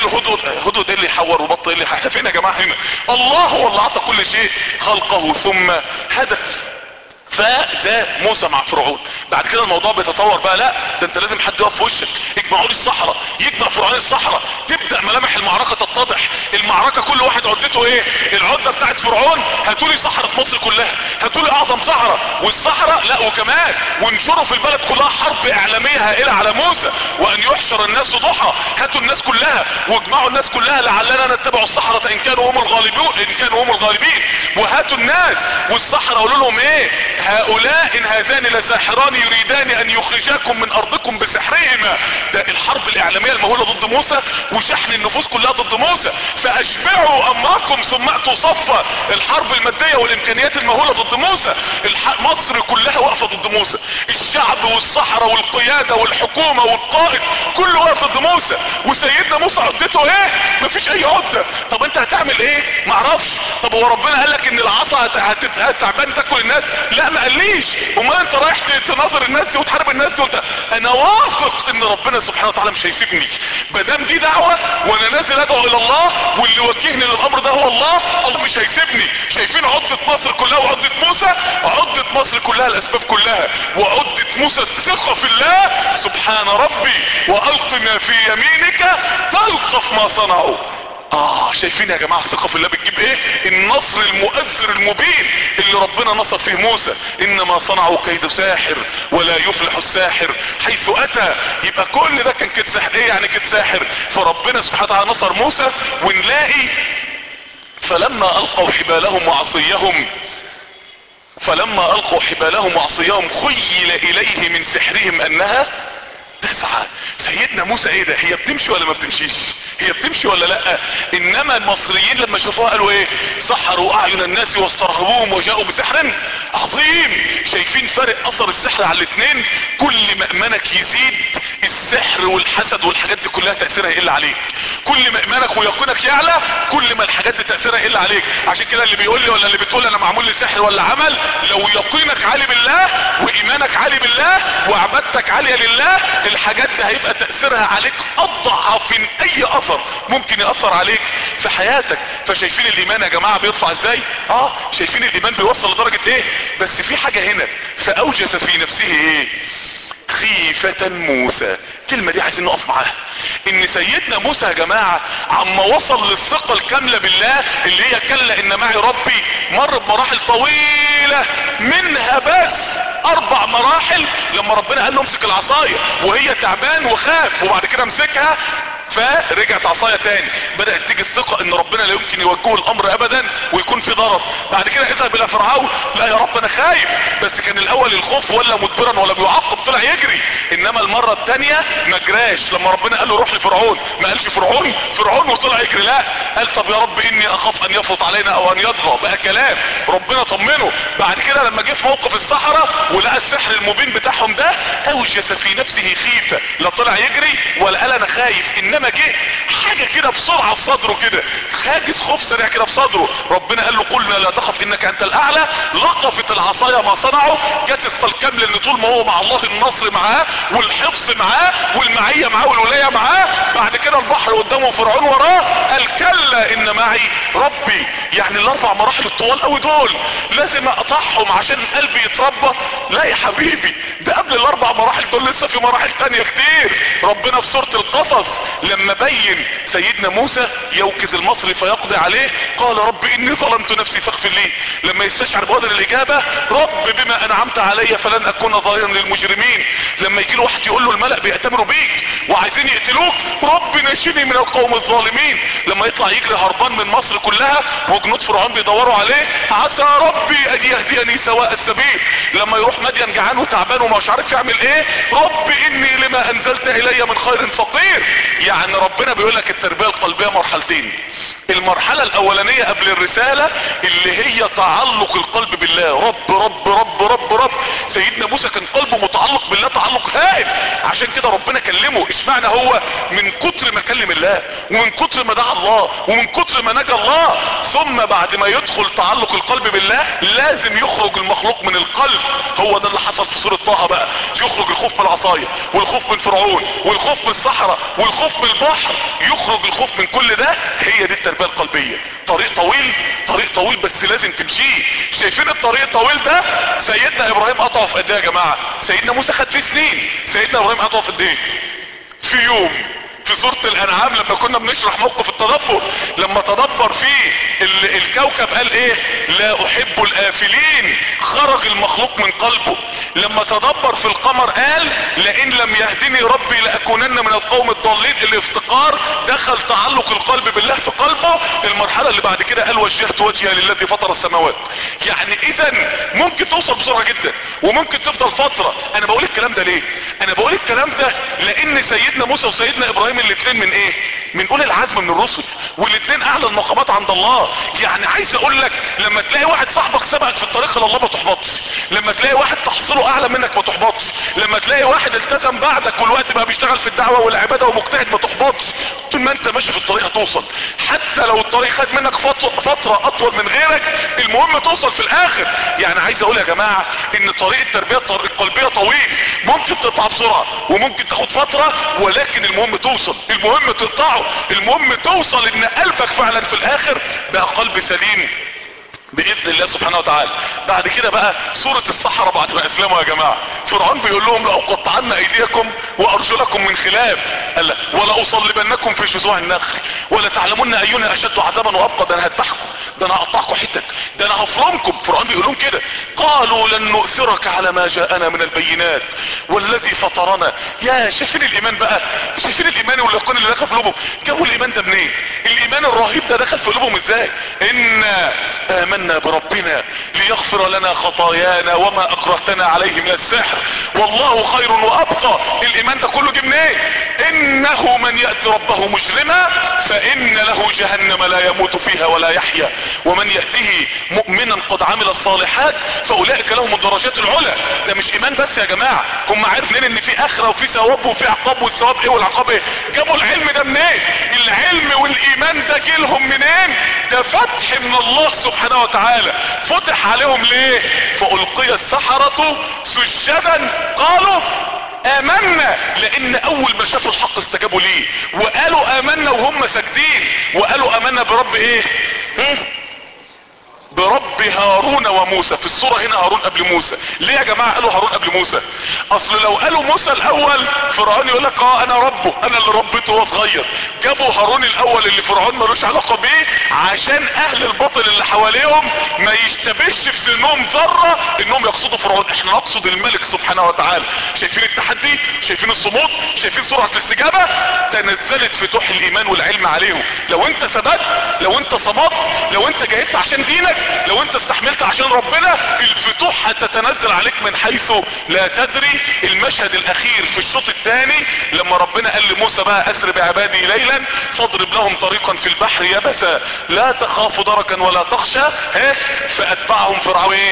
الهدهد هدهد ايه اللي يحور وبط ايه اللي احنا فين يا جماعه هنا الله هو اللي اعطى كل شيء خلقه ثم هدى فده موسى مع فرعون بعد كده الموضوع بيتطور بقى لا ده انت لازم حد يقف في وشك يجمعوا لي الصحراء يجمع فرعون الصحراء تبدا ملامح المعركه تتضح المعركه كل واحد عدته ايه العده بتاعت فرعون هاتوا لي صحراء في مصر كلها هاتوا لي اعظم صحراء والصحراء لا وكمان وانشروا في البلد كلها حرب اعلاميه هائله على موسى وان يحشر الناس ضحى هاتوا الناس كلها واجمعوا الناس كلها لعلنا نتبع الصحراء ان كانوا هم الغالبون ان كانوا هم الغالبين وهاتوا الناس والصحراء قولوا لهم ايه هؤلاء ان هذان لساحران يريدان ان يخرجاكم من ارضكم بسحرهما ده الحرب الاعلاميه المهوله ضد موسى وشحن النفوس كلها ضد موسى فاشبعوا امركم ثم اتوا صفا الحرب الماديه والامكانيات المهوله ضد موسى الح... مصر كلها واقفه ضد موسى الشعب والصحراء والقياده والحكومه والقائد كله واقف ضد موسى وسيدنا موسى عدته ايه مفيش اي عده طب انت هتعمل ايه معرفش طب هو ربنا قال لك ان العصا هت- هتبقى تعبان تاكل الناس لا ما قاليش امال انت رايح ت- تناظر الناس دي وتحارب الناس دي وت... انا واثق ان ربنا سبحانه وتعالى مش هيسيبني ما دام دي دعوه وانا نازل ادعو الى الله واللي وجهني للامر ده هو الله الله مش هيسيبني شايفين عده مصر كلها وعده موسى عده مصر كلها الاسباب كلها وعده موسى الثقه في الله سبحان ربي والق ما في يمينك تلقف ما صنعوا اه شايفين يا جماعة الثقة في الله بتجيب ايه النصر المؤثر المبين اللي ربنا نصر فيه موسى انما صنعوا كيد ساحر ولا يفلح الساحر حيث اتى يبقى كل ده كان كيد ساحر ايه يعني كيد ساحر فربنا سبحانه وتعالى نصر موسى ونلاقي فلما القوا حبالهم وعصيهم فلما القوا حبالهم وعصيهم خيل اليه من سحرهم انها تسعى سيدنا موسى ايه ده هي بتمشي ولا ما بتمشيش هي بتمشي ولا لا انما المصريين لما شافوها قالوا ايه سحروا اعين الناس واسترهبوهم وجاءوا بسحر عظيم شايفين فرق اثر السحر على الاثنين كل ما ايمانك يزيد السحر والحسد والحاجات دي كلها تاثيرها يقل عليك كل ما ايمانك ويقينك يعلى كل ما الحاجات دي تاثيرها يقل عليك عشان كده اللي بيقول لي ولا اللي بتقول انا معمول لي سحر ولا عمل لو يقينك عالي بالله وايمانك عالي بالله وعبادتك عاليه لله الحاجات دي هيبقى تاثيرها عليك اضعف من اي اثر ممكن ياثر عليك في حياتك فشايفين الايمان يا جماعه بيرفع ازاي اه شايفين الايمان بيوصل لدرجه ايه بس في حاجه هنا فاوجس في نفسه ايه خيفة موسى الكلمة دي عايزين نقف معاها ان سيدنا موسى يا جماعة عما وصل للثقة الكاملة بالله اللي هي كلا ان معي ربي مر بمراحل طويلة منها بس اربع مراحل لما ربنا قال له امسك العصاية وهي تعبان وخاف وبعد كده امسكها فرجعت عصاية تاني بدأت تيجي الثقة ان ربنا لا يمكن يوجهه الامر ابدا ويكون في ضرر بعد كده اذهب الى فرعون لا يا رب انا خايف بس كان الاول الخوف ولا مدبرا ولا بيعقب طلع يجري انما المرة التانية ما جراش لما ربنا قال له روح لفرعون ما قالش فرعون فرعون وطلع يجري لا قال طب يا رب اني اخاف ان يفرط علينا او ان يطغى بقى كلام ربنا طمنه بعد كده لما جه في موقف الصحراء ولقى السحر المبين بتاعهم ده اوجس في نفسه خيفة لا طلع يجري ولا قال انا خايف انما جه حاجة كده بسرعة في صدره كده خاجس خوف سريع كده في صدره ربنا قال له قلنا لا تخف انك انت الاعلى لقفت العصاية ما صنعوا جت الكامل ان طول ما هو مع الله النصر معاه والحفظ معاه والمعية معاه والولاية معاه بعد كده البحر قدامه فرعون وراه قال كلا ان معي ربي يعني الاربع مراحل الطوال قوي دول لازم اقطعهم عشان قلبي يتربى لا يا حبيبي ده قبل الاربع مراحل دول لسه في مراحل تانية كتير ربنا في سورة القصص لما بين سيدنا موسى يوكز المصري فيقضي عليه قال رب اني ظلمت نفسي فاغفر لي لما يستشعر بقدر الاجابة رب بما انعمت علي فلن اكون ظاهرا للمجرمين لما يجي له واحد يقول له الملأ بيأتمروا بيك وعايزين يقتلوك رب نجني من القوم الظالمين لما يطلع يجري هربان من مصر كلها وجنود فرعون بيدوروا عليه عسى ربي ان يهديني سواء السبيل لما يروح مدين جعان وتعبان ومش عارف يعمل ايه رب اني لما انزلت الي من خير فقير يعني ربنا بيقول لك التربية القلبية مرحلتين المرحلة الاولانية قبل الرسالة اللي هي تعلق القلب بالله رب رب رب رب رب سيدنا موسى كان قلبه متعلق بالله تعلق هائل عشان كده ربنا كلمه اشمعنى هو من كتر ما كلم الله ومن كتر ما دعا الله ومن ومن كتر ما نجى الله ثم بعد ما يدخل تعلق القلب بالله لازم يخرج المخلوق من القلب هو ده اللي حصل في سورة طه بقى يخرج الخوف من العصاية والخوف من فرعون والخوف من الصحراء والخوف من البحر يخرج الخوف من كل ده هي دي التربية القلبية طريق طويل طريق طويل بس لازم تمشيه شايفين الطريق الطويل ده سيدنا ابراهيم قطعه في قد ايه يا جماعة سيدنا موسى خد فيه سنين سيدنا ابراهيم قطعه في قد ايه في يوم في سورة الانعام لما كنا بنشرح موقف التدبر لما تدبر فيه ال- الكوكب قال ايه لا احب الافلين خرج المخلوق من قلبه لما تدبر في القمر قال لئن لم يهدني ربي لاكونن من القوم الضالين الافتقار دخل تعلق القلب بالله في قلبه المرحلة اللي بعد كده قال وجهت وجهي للذي فطر السماوات يعني اذا ممكن توصل بسرعة جدا وممكن تفضل فترة انا بقول الكلام ده ليه انا بقول الكلام ده لان سيدنا موسى وسيدنا ابراهيم الاثنين من ايه من اولي العزم من الرسل والاثنين اعلى المقامات عند الله يعني عايز اقول لك لما تلاقي واحد صاحبك سبقك في الطريق الى الله ما تحبطش لما تلاقي واحد تحصيله اعلى منك ما تحبطش لما تلاقي واحد التزم بعدك والوقت بقى بيشتغل في الدعوة والعبادة ومجتهد ما تحبطش طول ما انت ماشي في الطريق هتوصل حتى لو الطريق خد منك فترة, فترة اطول من غيرك المهم توصل في الاخر يعني عايز اقول يا جماعة ان طريق التربية الطريق القلبية طويل ممكن تقطع بسرعة وممكن تاخد فترة ولكن المهم توصل المهم تقطعه المهم توصل ان قلبك فعلا في الاخر بقى قلب سليم باذن الله سبحانه وتعالى بعد كده بقى سورة الصحراء بعد ما اسلموا يا جماعة فرعون بيقول لهم لأقطعن ايديكم وارجلكم من خلاف قال ولا اصلبنكم في جذوع النخل ولا تعلمون اينا اشد عذابا وابقى ده انا هذبحكم ده انا هقطعكم حتت ده انا هفرمكم فرعون بيقول لهم كده قالوا لن نؤثرك على ما جاءنا من البينات والذي فطرنا يا شايفين الايمان بقى شايفين الايمان واليقين اللي دخل في قلوبهم جابوا الايمان ده منين الايمان الرهيب ده دخل في قلوبهم ازاي ان امنا بربنا ليغفر لنا خطايانا وما اكرهتنا عليه من السحر والله خير وابقى الايمان ده كله جه منين انه من ياتي ربه مجرما فان له جهنم لا يموت فيها ولا يحيا ومن ياتيه مؤمنا قد عمل الصالحات فاولئك لهم الدرجات العلى ده مش ايمان بس يا جماعه هم عارفين ان في اخره وفي ثواب وفي عقاب والثواب ايه والعقاب ايه جابوا العلم ده منين العلم والايمان ده جيلهم منين ده فتح من الله سبحانه وتعالى فتح عليهم ليه فالقي السحرة سجدا قالوا امنا لان اول ما شافوا الحق استجابوا ليه وقالوا امنا وهم ساجدين وقالوا امنا برب ايه هم؟ برب هارون وموسى في الصورة هنا هارون قبل موسى ليه يا جماعة قالوا هارون قبل موسى اصل لو قالوا موسى الاول فرعون يقول لك اه انا ربه انا اللي ربيته وهو صغير جابوا هارون الاول اللي فرعون ملوش علاقة بيه عشان اهل الباطل اللي حواليهم ما يشتبهش في سنهم ذرة انهم يقصدوا فرعون احنا نقصد الملك سبحانه وتعالى شايفين التحدي شايفين الصمود شايفين سرعة الاستجابة تنزلت فتوح الايمان والعلم عليهم لو انت ثبت لو انت صمت لو انت جاهدت عشان دينك لو انت استحملت عشان ربنا الفتوح هتتنزل عليك من حيث لا تدري المشهد الاخير في الشوط الثاني لما ربنا قال لموسى بقى اسر بعبادي ليلا فاضرب لهم طريقا في البحر يبسا لا تخاف دركا ولا تخشى ها فاتبعهم فرعون ايه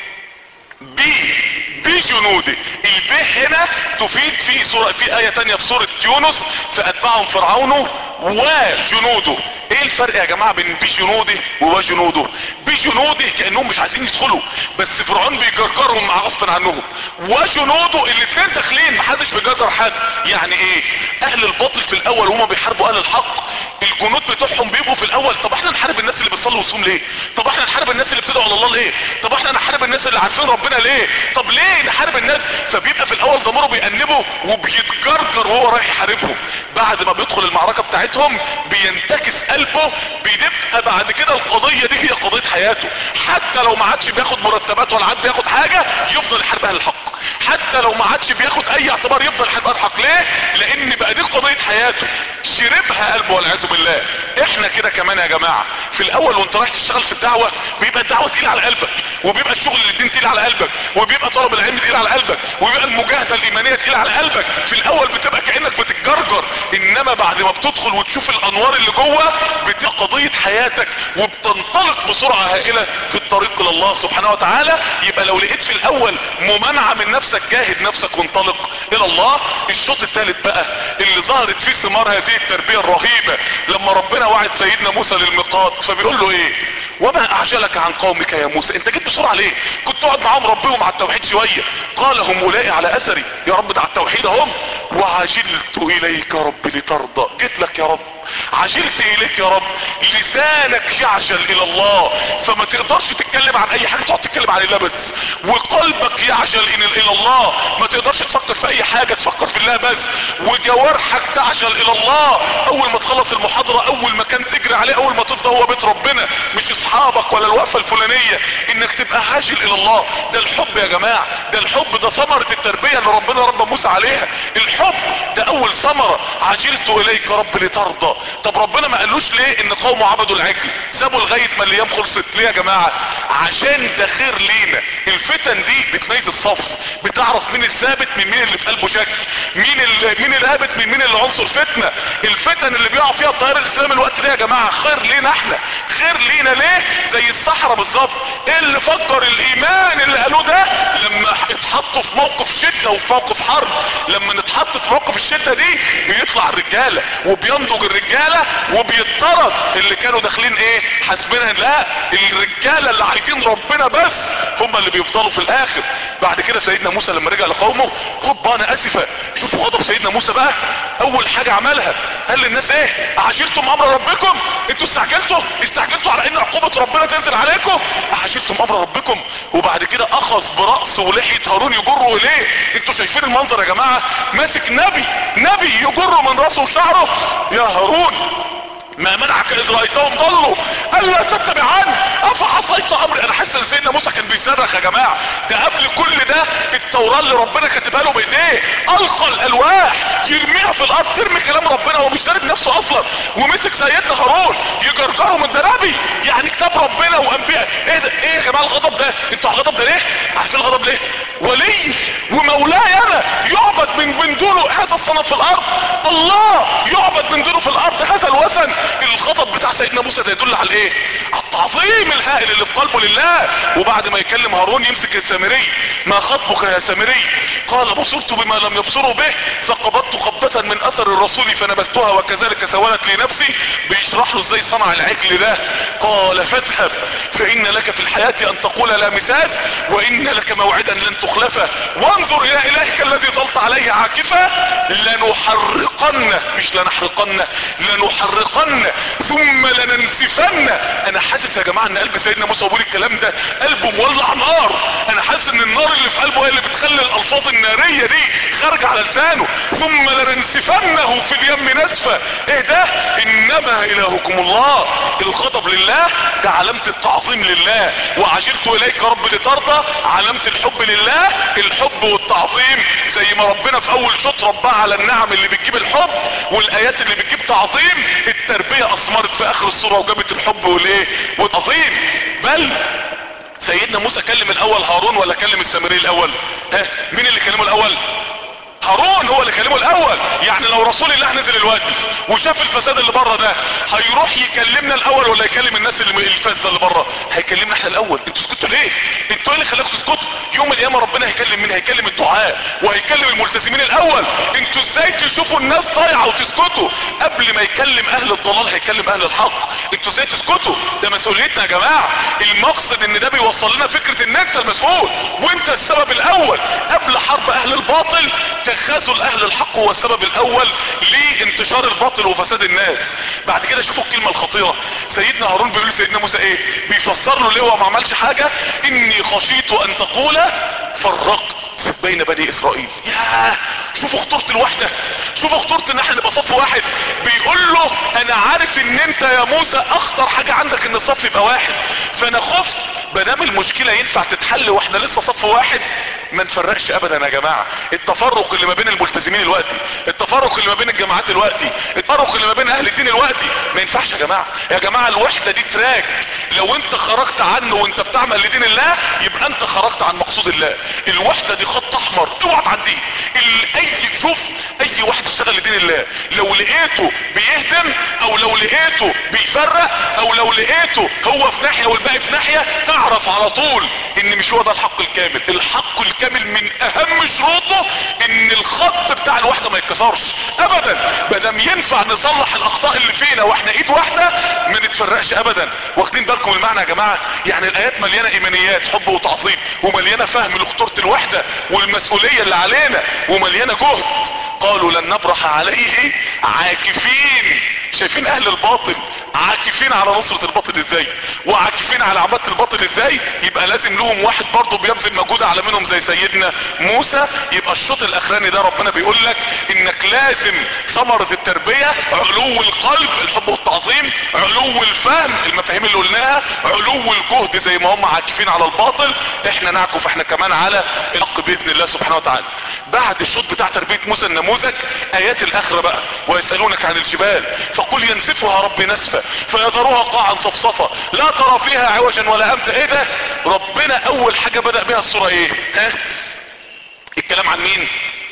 بي بجنوده الب هنا تفيد في سورة في آية تانية في سورة يونس فأتبعهم فرعون وجنوده ايه الفرق يا جماعة بين بجنوده وجنوده بجنوده كأنهم مش عايزين يدخلوا بس فرعون بيجرجرهم مع غصب عنهم وجنوده الاتنين داخلين محدش بيجرجر حد يعني ايه اهل الباطل في الاول وهما بيحاربوا اهل الحق الجنود بتوعهم بيبقوا في الاول طب احنا نحارب الناس اللي بتصلي وتصوم ليه طب احنا نحارب الناس اللي بتدعو على الله ليه طب احنا نحارب الناس اللي عارفين ربنا ليه طب ليه نحارب الناس فبيبقى في الاول ضميره بيأنبه وبيتجرجر وهو رايح يحاربهم بعد ما بيدخل المعركة بتاعتهم بينتكس قلبه بيبقى بعد كده القضية دي هي قضية حياته حتى لو ما عادش بياخد مرتبات ولا عاد بياخد حاجة يفضل يحارب اهل الحق حتى لو ما عادش بياخد اي اعتبار يفضل يحارب اهل الحق ليه لان بقى دي قضية حياته شربها قلبه والعياذ بالله احنا كده كمان يا جماعة في الاول وانت رايح تشتغل في الدعوة بيبقى الدعوة تقيلة على قلبك وبيبقى الشغل للدين تقيل على قلبك وبيبقى طلب العلم تقيل على قلبك وبيبقى المجاهدة الايمانية تقيل على قلبك في الاول بتبقى كأنك بتتجرجر انما بعد ما بتدخل وتشوف الانوار اللي جوه بتبقى قضية حياتك وبتنطلق بسرعة هائلة في الطريق الى الله سبحانه وتعالى يبقى لو لقيت في الاول ممانعة من نفسك جاهد نفسك وانطلق الى الله الشوط الثالث بقى اللي ظهرت فيه ثمار هذه التربية الرهيبة لما ربنا وعد سيدنا موسى للميقات فبيقول له ايه وما اعجلك عن قومك يا موسى انت جيت بسرعه ليه كنت تقعد معاهم ربهم على التوحيد شويه قال هم اولئك على اثري يا رب ده على التوحيد هم وعجلت اليك رب لترضى جيت لك يا رب عجلت اليك يا رب لسانك يعجل الى الله فما تقدرش تتكلم عن اي حاجه تقعد تتكلم عن الله بس وقلبك يعجل الى الله ما تقدرش تفكر في اي حاجه تفكر في الله بس وجوارحك تعجل الى الله اول ما تخلص المحاضره اول مكان تجري عليه اول ما تفضى هو بيت ربنا مش اصحابك ولا الوقفه الفلانيه انك تبقى عاجل الى الله ده الحب يا جماعه ده الحب ده ثمره التربيه اللي ربنا رب موسى عليها الحب ده اول ثمره عجلت اليك رب لترضى طب ربنا ما قالوش ليه ان قومه عبدوا العجل سابوا لغايه ما الايام خلصت ليه يا جماعه عشان ده خير لينا الفتن دي بتميز الصف بتعرف مين الثابت من مين اللي في قلبه شك مين اللي مين الهابط من مين اللي عنصر فتنه الفتن اللي بيقع فيها التيار الاسلامي الوقت ده يا جماعه خير لينا احنا خير لينا ليه زي الصحراء بالظبط ايه اللي فجر الايمان اللي قالوه ده لما اتحطوا في موقف شده وفي موقف حرب لما نتحط في موقف الشده دي بيطلع الرجاله وبينضج الرجاله وبيطرد اللي كانوا داخلين ايه حاسبينها لا الرجاله اللي عايزين ربنا بس هم اللي بيفضلوا في الاخر بعد كده سيدنا موسى لما رجع لقومه غضبان اسفه شوفوا غضب سيدنا موسى بقى اول حاجه عملها قال للناس ايه عجلتم امر ربكم انتوا استعجلتوا استعجلتوا على ان عقوبه ربنا تنزل عليكم عجلتم امر ربكم وبعد كده اخذ براس ولحيه هارون يجره اليه انتوا شايفين المنظر يا جماعه ماسك نبي نبي يجره من راسه وشعره يا هارون ما منعك اذ رايتهم ضلوا الا تتبعان افعصيت امري انا حاسس ان سيدنا موسى كان بيصرخ يا جماعه ده قبل كل ده التوراه اللي ربنا كاتبها له بايديه القى الالواح يرميها في الارض ترمي كلام ربنا هو مش دارب نفسه اصلا ومسك سيدنا هارون يجرجره من درابي يعني كتاب ربنا وانبياء ايه ده ايه يا جماعه الغضب ده انتوا على الغضب ده ليه عارفين الغضب ليه ولي ومولاي انا يعبد من من دونه هذا الصنم في الارض الله يعبد من دونه في الارض هذا الوثن الغضب بتاع سيدنا موسى ده يدل على ايه على التعظيم الهائل اللي في قلبه لله وبعد ما يكلم هارون يمسك السامري ما خطبك يا سامري قال بصرت بما لم يبصروا به فقبضت قبضة من اثر الرسول فنبذتها وكذلك سولت لي نفسي بيشرح له ازاي صنع العجل ده قال فاذهب فان لك في الحياة ان تقول لا مساس وان لك موعدا لن تخلفه وانظر الى الهك الذي ظلت عليه عاكفة لنحرقن مش لنحرقن لنحرقن ثم لننسفن انا حاسس يا جماعة ان قلب سيدنا موسى بيقول الكلام ده قلبه مولع نار انا حاسس ان النار اللي في قلبه هي اللي بتخلي الالفاظ النارية دي خارجة على لسانه ثم لننسفنه في اليم نسفة ايه ده انما الهكم الله الغضب لله ده علامة التعظيم لله وعجلت اليك رب لترضى علامة الحب لله الحب والتعظيم زي ما ربنا في اول شوط رباه على النعم اللي بتجيب الحب والايات اللي بتجيب تعظيم التربية اثمرت في اخر الصورة وجابت الحب والايه والتعظيم بل سيدنا موسى كلم الاول هارون ولا كلم السامري الاول ها مين اللي كلمه الاول هارون هو اللي كلمه الاول يعني لو رسول الله نزل الوقت وشاف الفساد اللي بره ده هيروح يكلمنا الاول ولا يكلم الناس اللي الفاسده اللي بره هيكلمنا احنا الاول انتوا سكتوا ليه انتوا ايه اللي خلاكم تسكتوا يوم القيامه ربنا هيكلم مين هيكلم الدعاء وهيكلم الملتزمين الاول انتوا ازاي تشوفوا الناس ضايعه وتسكتوا قبل ما يكلم اهل الضلال هيكلم اهل الحق انتوا ازاي تسكتوا ده مسؤوليتنا يا جماعه المقصد ان ده بيوصل لنا فكره ان انت المسؤول وانت السبب الاول قبل حرب اهل الباطل تخاذل اهل الحق هو السبب الاول لانتشار الباطل وفساد الناس بعد كده شوفوا الكلمة الخطيرة سيدنا هارون بيقول لسيدنا موسى ايه بيفسر له ليه هو ما عملش حاجة اني خشيت ان تقول فرقت بين بني اسرائيل ياه شوفوا خطورة الوحدة شوفوا خطورة ان احنا نبقى صف واحد بيقول له انا عارف ان انت يا موسى اخطر حاجة عندك ان الصف يبقى واحد فانا خفت مادام المشكلة ينفع تتحل واحنا لسه صف واحد ما نفرقش ابدا يا جماعة التفرق اللي ما بين الملتزمين الوقتي التفرق اللي ما بين الجماعات الوقتي التفرق اللي ما بين اهل الدين الوقتي ما ينفعش يا جماعة يا جماعة الوحدة دي تراك لو انت خرجت عنه وانت بتعمل لدين الله يبقى انت خرجت عن مقصود الله الوحدة دي خط احمر اوعى تعديه ال- اي شوف اي واحد اشتغل لدين الله لو لقيته بيهدم او لو لقيته بيفرق او لو لقيته هو في ناحية والباقي في ناحية اعرف على طول ان مش هو ده الحق الكامل الحق الكامل من اهم شروطه ان الخط بتاع الوحدة ما يتكسرش ابدا مادام ينفع نصلح الاخطاء اللي فينا واحنا ايد واحدة ما نتفرقش ابدا واخدين بالكم المعنى يا جماعة يعني الايات مليانة ايمانيات حب وتعظيم ومليانة فهم لخطورة الوحدة والمسؤولية اللي علينا ومليانة جهد قالوا لن نبرح عليه عاكفين شايفين اهل الباطل عاكفين على نصرة الباطل ازاي وعاكفين على عبادة الباطل ازاي يبقى لازم لهم واحد برضه بيبذل مجهود اعلى منهم زي سيدنا موسى يبقى الشوط الاخراني ده ربنا بيقول لك انك لازم ثمرة التربية علو القلب الحب والتعظيم علو الفهم المفاهيم اللي قلناها علو الجهد زي ما هم عاكفين على الباطل احنا نعكف احنا كمان على الحق باذن الله سبحانه وتعالى بعد الشوط بتاع تربية موسى النموذج ايات الاخرة بقى ويسألونك عن الجبال فقل ينسفها ربي نسفا فيذروها قاعا صفصفا لا ترى فيها عوجا ولا امتا ايه ده ربنا اول حاجة بدأ بها الصورة ايه ها الكلام عن مين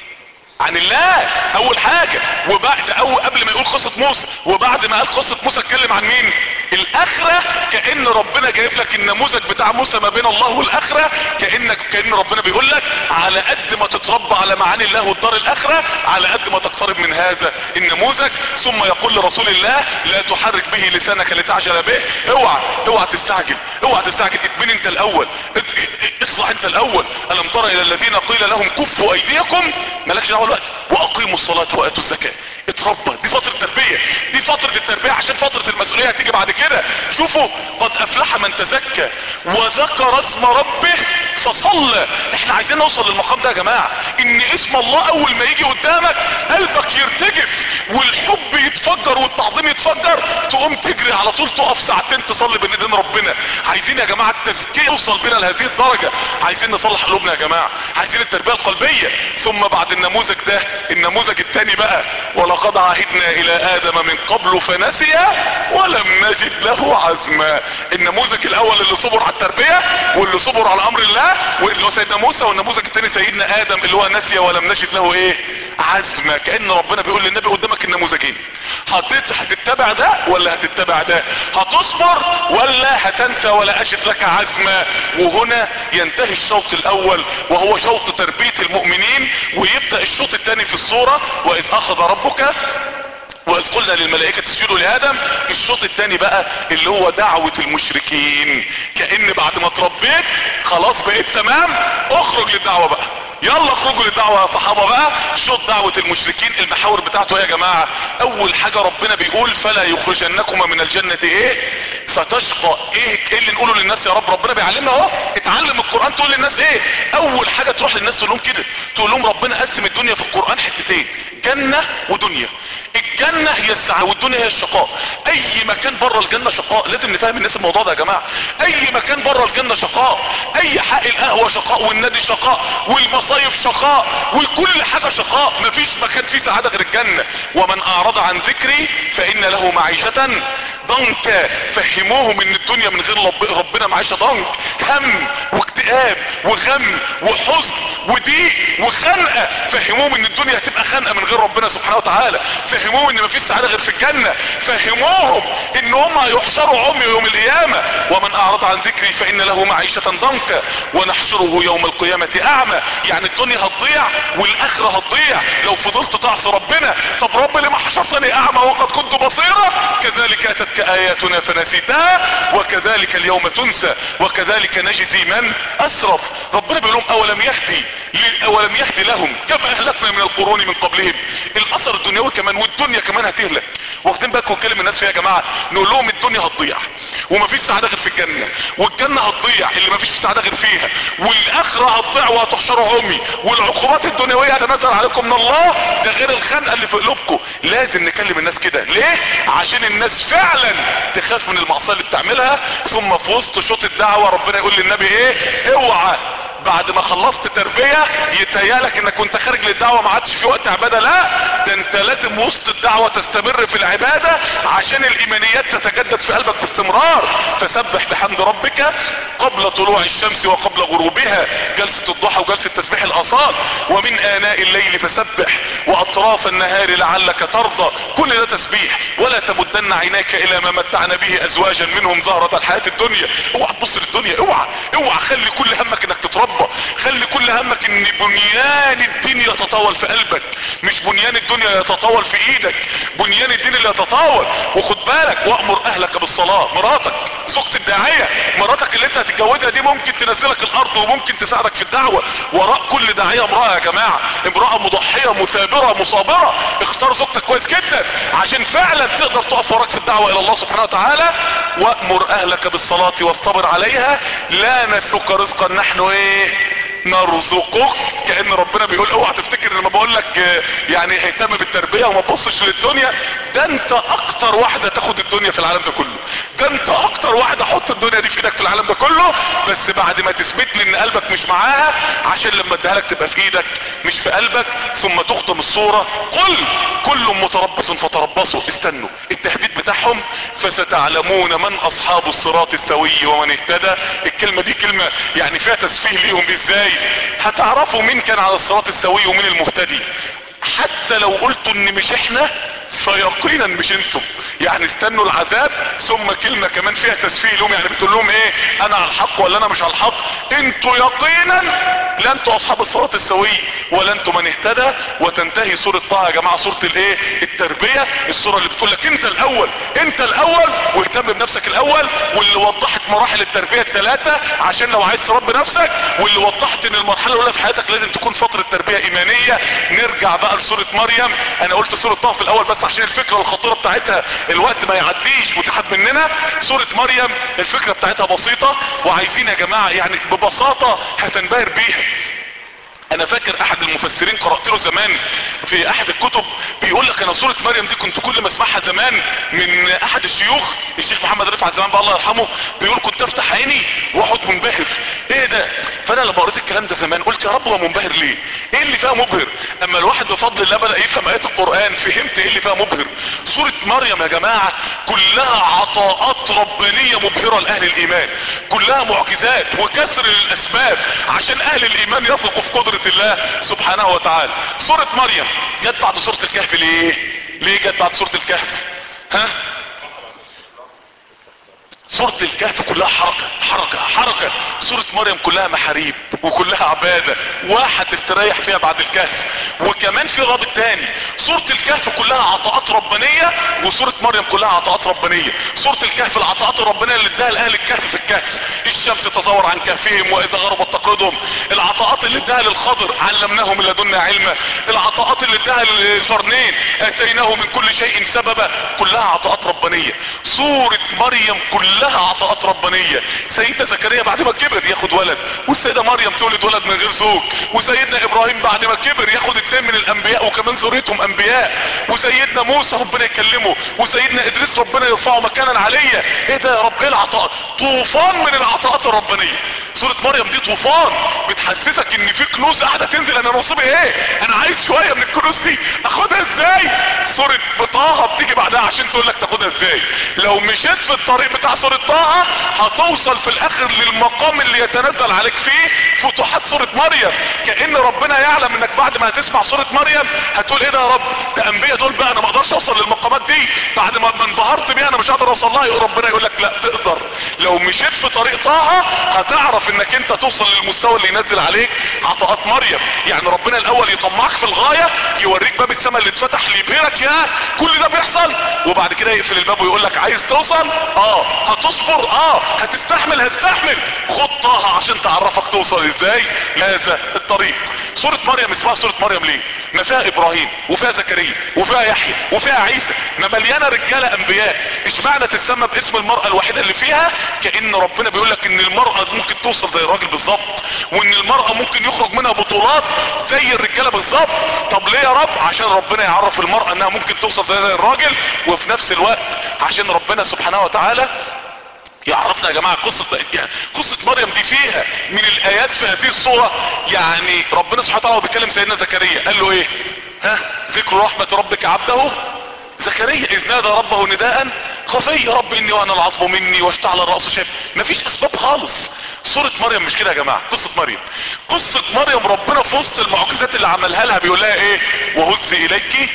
عن الله اول حاجة وبعد او قبل ما يقول قصة موسى وبعد ما قال قصة موسى اتكلم عن مين الاخرة كأن ربنا جايب لك النموذج بتاع موسى ما بين الله والاخرة كأنك كأن ربنا بيقول لك على قد ما تتربى على معاني الله والدار الاخرة على قد ما تقترب من هذا النموذج ثم يقول لرسول الله لا تحرك به لسانك لتعجل به اوعى اوعى تستعجل اوعى تستعجل اتبني انت الاول ات- اصلح انت الاول الم تر الى الذين قيل لهم كفوا ايديكم مالكش دعوه الوقت واقيموا الصلاه واتوا الزكاه اتربى دي فتره تربيه دي فتره التربيه عشان فتره المسؤوليه هتيجي بعد كده شوفوا قد افلح من تزكى وذكر اسم ربه فصلى احنا عايزين نوصل للمقام ده يا جماعه ان اسم الله اول ما يجي قدامك قلبك يرتجف والحب يتفجر والتعظيم يتفجر تقوم تجري على طول تقف ساعتين تصلي بين ايدين ربنا عايزين يا جماعه التزكيه يوصل بنا لهذه الدرجه عايزين نصلح قلوبنا يا جماعه عايزين التربيه القلبيه ثم بعد النموذج ده النموذج الثاني بقى ولقد عهدنا الى ادم من قبل فنسي ولم نجد له عزما النموذج الاول اللي صبر على التربيه واللي صبر على امر الله واللي هو سيدنا موسى والنموذج الثاني سيدنا ادم اللي هو نسي ولم نجد له ايه عزما كان ربنا بيقول للنبي قدامك النموذجين هتت- هتتبع ده ولا هتتبع ده هتصبر ولا هتنسى ولا اشد لك عزما وهنا ينتهي الشوط الاول وهو شوط تربية المؤمنين ويبدأ الشوط الثاني في الصورة واذ اخذ ربك واذ قلنا للملائكة اسجدوا لادم الشوط الثاني بقى اللي هو دعوة المشركين كأن بعد ما تربيت خلاص بقيت تمام اخرج للدعوة بقى يلا اخرجوا للدعوة يا صحابة بقى شوط دعوة المشركين المحاور بتاعته ايه يا جماعة اول حاجة ربنا بيقول فلا يخرجنكما من الجنة ايه فتشقى ايه ايه اللي نقوله للناس يا رب ربنا بيعلمنا اهو اتعلم القرآن تقول للناس ايه اول حاجة تروح للناس تقول لهم كده تقول لهم ربنا قسم الدنيا في القرآن حتتين جنة ودنيا الجنة هي السعادة والدنيا هي الشقاء اي مكان بره الجنة شقاء لازم نفهم الناس الموضوع ده يا جماعة اي مكان بره الجنة شقاء اي حق القهوة شقاء والنادي شقاء والمصايف شقاء وكل حاجة شقاء مفيش مكان فيه سعادة غير الجنة ومن اعرض عن ذكري فان له معيشة ضنكا فهموهم ان الدنيا من غير رب ربنا معيشة ضنك هم واكتئاب وغم وحزن وضيق وخنقة فهموهم ان الدنيا هتبقى خنقة من غير ربنا سبحانه وتعالى فهموهم ان مفيش سعادة غير في الجنة فهموهم ان هم هيحشروا عمي يوم القيامة ومن اعرض عن ذكري فان له معيشة ضنكا ونحشره يوم القيامة اعمى يعني الدنيا هتضيع والاخرة هتضيع لو فضلت تعصي ربنا طب رب لما حشرتني اعمى وقد كنت بصيرا كذلك اتتك اياتنا فنسيتها وكذلك اليوم تنسى وكذلك نجزي من اسرف ربنا بيقول لهم اولم يهدي ل- اولم يهدي لهم كما اهلكنا من القرون من قبلهم الاثر الدنيوي كمان والدنيا كمان هتهلك واخدين بالكم نكلم الناس فيها يا جماعه نقول لهم الدنيا هتضيع ومفيش سعاده غير في الجنه والجنه هتضيع اللي مفيش سعاده غير فيها والاخره هتضيع وهتحشروا عمي والعقوبات الدنيويه هتنزل عليكم من الله ده غير الخنقه اللي في قلوبكم لازم نكلم الناس كده ليه عشان الناس فعلا تخاف من المعصيه اللي بتعملها ثم في وسط شوط الدعوه ربنا يقول للنبي ايه اوعى بعد ما خلصت تربية يتهيالك انك كنت خارج للدعوة ما عادش في وقت عبادة لا ده انت لازم وسط الدعوة تستمر في العبادة عشان الايمانيات تتجدد في قلبك باستمرار فسبح بحمد ربك قبل طلوع الشمس وقبل غروبها جلسة الضحى وجلسة تسبيح الاصال ومن اناء الليل فسبح واطراف النهار لعلك ترضى كل ده تسبيح ولا تمدن عينيك الى ما متعنا به ازواجا منهم زهرة الحياة الدنيا اوعى تبص للدنيا اوعى اوعى خلي كل همك انك تتربى خلي كل همك ان بنيان الدين يتطاول في قلبك مش بنيان الدنيا يتطاول في ايدك بنيان الدين اللي يتطاول وخد بالك وامر اهلك بالصلاة مراتك زوجة الداعية مراتك اللي انت هتتجوزها دي ممكن تنزلك الارض وممكن تساعدك في الدعوة وراء كل داعية امرأة يا جماعة امرأة مضحية مثابرة مصابرة اختار زوجتك كويس جدا عشان فعلا تقدر تقف وراك في الدعوة الى الله سبحانه وتعالى وامر اهلك بالصلاة واصطبر عليها لا نسلك رزقا نحن ايه نرزقك كان ربنا بيقول اوعى تفتكر لما بقول لك يعني اهتم بالتربيه وما تبصش للدنيا ده انت اكتر واحده تاخد الدنيا في العالم ده كله ده انت اكتر واحده حط الدنيا دي في ايدك في العالم ده كله بس بعد ما تثبت لي ان قلبك مش معاها عشان لما اديها لك تبقى في ايدك مش في قلبك ثم تختم الصوره قل كل متربص فتربصوا استنوا التهديد بتاعهم فستعلمون من اصحاب الصراط السوي ومن اهتدى الكلمه دي كلمه يعني فيها تسفيه ليهم ازاي هتعرفوا مين كان على الصراط السوي ومين المهتدي حتى لو قلتوا ان مش احنا فيقينا مش انتم يعني استنوا العذاب ثم كلمة كمان فيها تسفيه لهم يعني بتقول لهم ايه انا على الحق ولا انا مش على الحق انتوا يقينا لا انتوا اصحاب الصراط السوي ولا انتوا من اهتدى وتنتهي سورة طه يا جماعة سورة الايه التربية السورة اللي بتقول لك انت الاول انت الاول واهتم بنفسك الاول واللي وضحت مراحل التربية الثلاثة عشان لو عايز تربي نفسك واللي وضحت ان المرحلة الاولى في حياتك لازم تكون فترة تربية ايمانية نرجع بقى لسورة مريم انا قلت سورة طه في الاول بس عشان الفكرة الخطيرة بتاعتها الوقت ما يعديش وتحت مننا سورة مريم الفكرة بتاعتها بسيطة وعايزين يا جماعة يعني ببساطة هتنبهر بيها انا فاكر احد المفسرين قرأت له زمان في احد الكتب بيقول لك انا سورة مريم دي كنت كل ما اسمعها زمان من احد الشيوخ الشيخ محمد رفعت زمان بقى الله يرحمه بيقول كنت افتح عيني واقعد منبهر ايه ده فانا لما قريت الكلام ده زمان قلت يا رب هو منبهر ليه ايه اللي فيها مبهر اما الواحد بفضل الله بدأ يفهم ايات القرآن فهمت ايه اللي فيها مبهر سورة مريم يا جماعة كلها عطاءات ربانية مبهرة لاهل الايمان كلها معجزات وكسر للاسباب عشان اهل الايمان يثقوا في قدرة الله سبحانه وتعالى سورة مريم جت بعد سورة الكهف ليه ليه جت بعد سورة الكهف ها سورة الكهف كلها حركة حركة حركة سورة مريم كلها محاريب وكلها عبادة واحد تستريح فيها بعد الكهف وكمان في رابط تاني سورة الكهف كلها عطاءات ربانية وسورة مريم كلها عطاءات ربانية سورة الكهف العطاءات الربانية اللي اداها لأهل الكهف في الكهف الشمس تزور عن كهفهم واذا غربت تقودهم العطاءات اللي اداها للخضر علمناه من لدنا علما العطاءات اللي اداها للقرنين اتيناه من كل شيء سببا كلها عطاءات ربانية سورة مريم كلها كلها عطاءات ربانية سيدنا زكريا بعد ما كبر ياخد ولد والسيدة مريم تولد ولد من غير زوج وسيدنا ابراهيم بعد ما كبر ياخد اتنين من الانبياء وكمان ذريتهم انبياء وسيدنا موسى ربنا يكلمه وسيدنا ادريس ربنا يرفعه مكانا عليا ايه ده يا رب ايه العطاء طوفان من العطاءات الربانية سورة مريم دي طوفان بتحسسك ان في كنوز قاعدة تنزل انا نصيبي ايه انا عايز شوية من الكنوز دي اخدها ازاي سورة بطاقة بتيجي بعدها عشان تقول لك تاخدها ازاي لو مشيت في الطريق بتاع سورة طه هتوصل في الاخر للمقام اللي يتنزل عليك فيه فتوحات سورة مريم كأن ربنا يعلم انك بعد ما هتسمع سورة مريم هتقول ايه ده يا رب ده انبياء دول بقى انا ما اقدرش اوصل للمقامات دي بعد ما ما انبهرت بيها انا مش قادر اوصل لها يقول ربنا يقول لك لا تقدر لو مشيت في طريق طه هتعرف انك انت توصل للمستوى اللي ينزل عليك عطاءات مريم يعني ربنا الاول يطمعك في الغاية يوريك باب السماء اللي اتفتح ليبهرك يا كل ده بيحصل وبعد كده يقفل الباب ويقول لك عايز توصل اه هتصبر اه هتستحمل هتستحمل خد طه عشان تعرفك توصل ازاي لهذا الطريق سورة مريم اسمها سورة مريم ليه ما فيها ابراهيم وفيها زكريا وفيها يحيى وفيها عيسى ما مليانه رجاله انبياء اشمعنى تسمى باسم المرأة الوحيدة اللي فيها كأن ربنا بيقول لك ان المرأة ممكن توصل زي الراجل بالظبط وان المرأة ممكن يخرج منها بطولات زي الرجالة بالظبط طب ليه يا رب عشان ربنا يعرف المرأة انها ممكن توصل زي الراجل وفي نفس الوقت عشان ربنا سبحانه وتعالى يعرفنا يا جماعة قصة يعني قصة مريم دي فيها من الايات في هذه الصورة يعني ربنا سبحانه وتعالى بيكلم سيدنا زكريا قال له ايه ها ذكر رحمة ربك عبده زكريا اذ نادى ربه نداء خفي يا رب اني وانا العظم مني واشتعل الرأس شيب مفيش اسباب خالص سورة مريم مش كده يا جماعة قصة مريم قصة مريم ربنا في وسط المعجزات اللي عملها لها بيقول لها ايه وهز اليك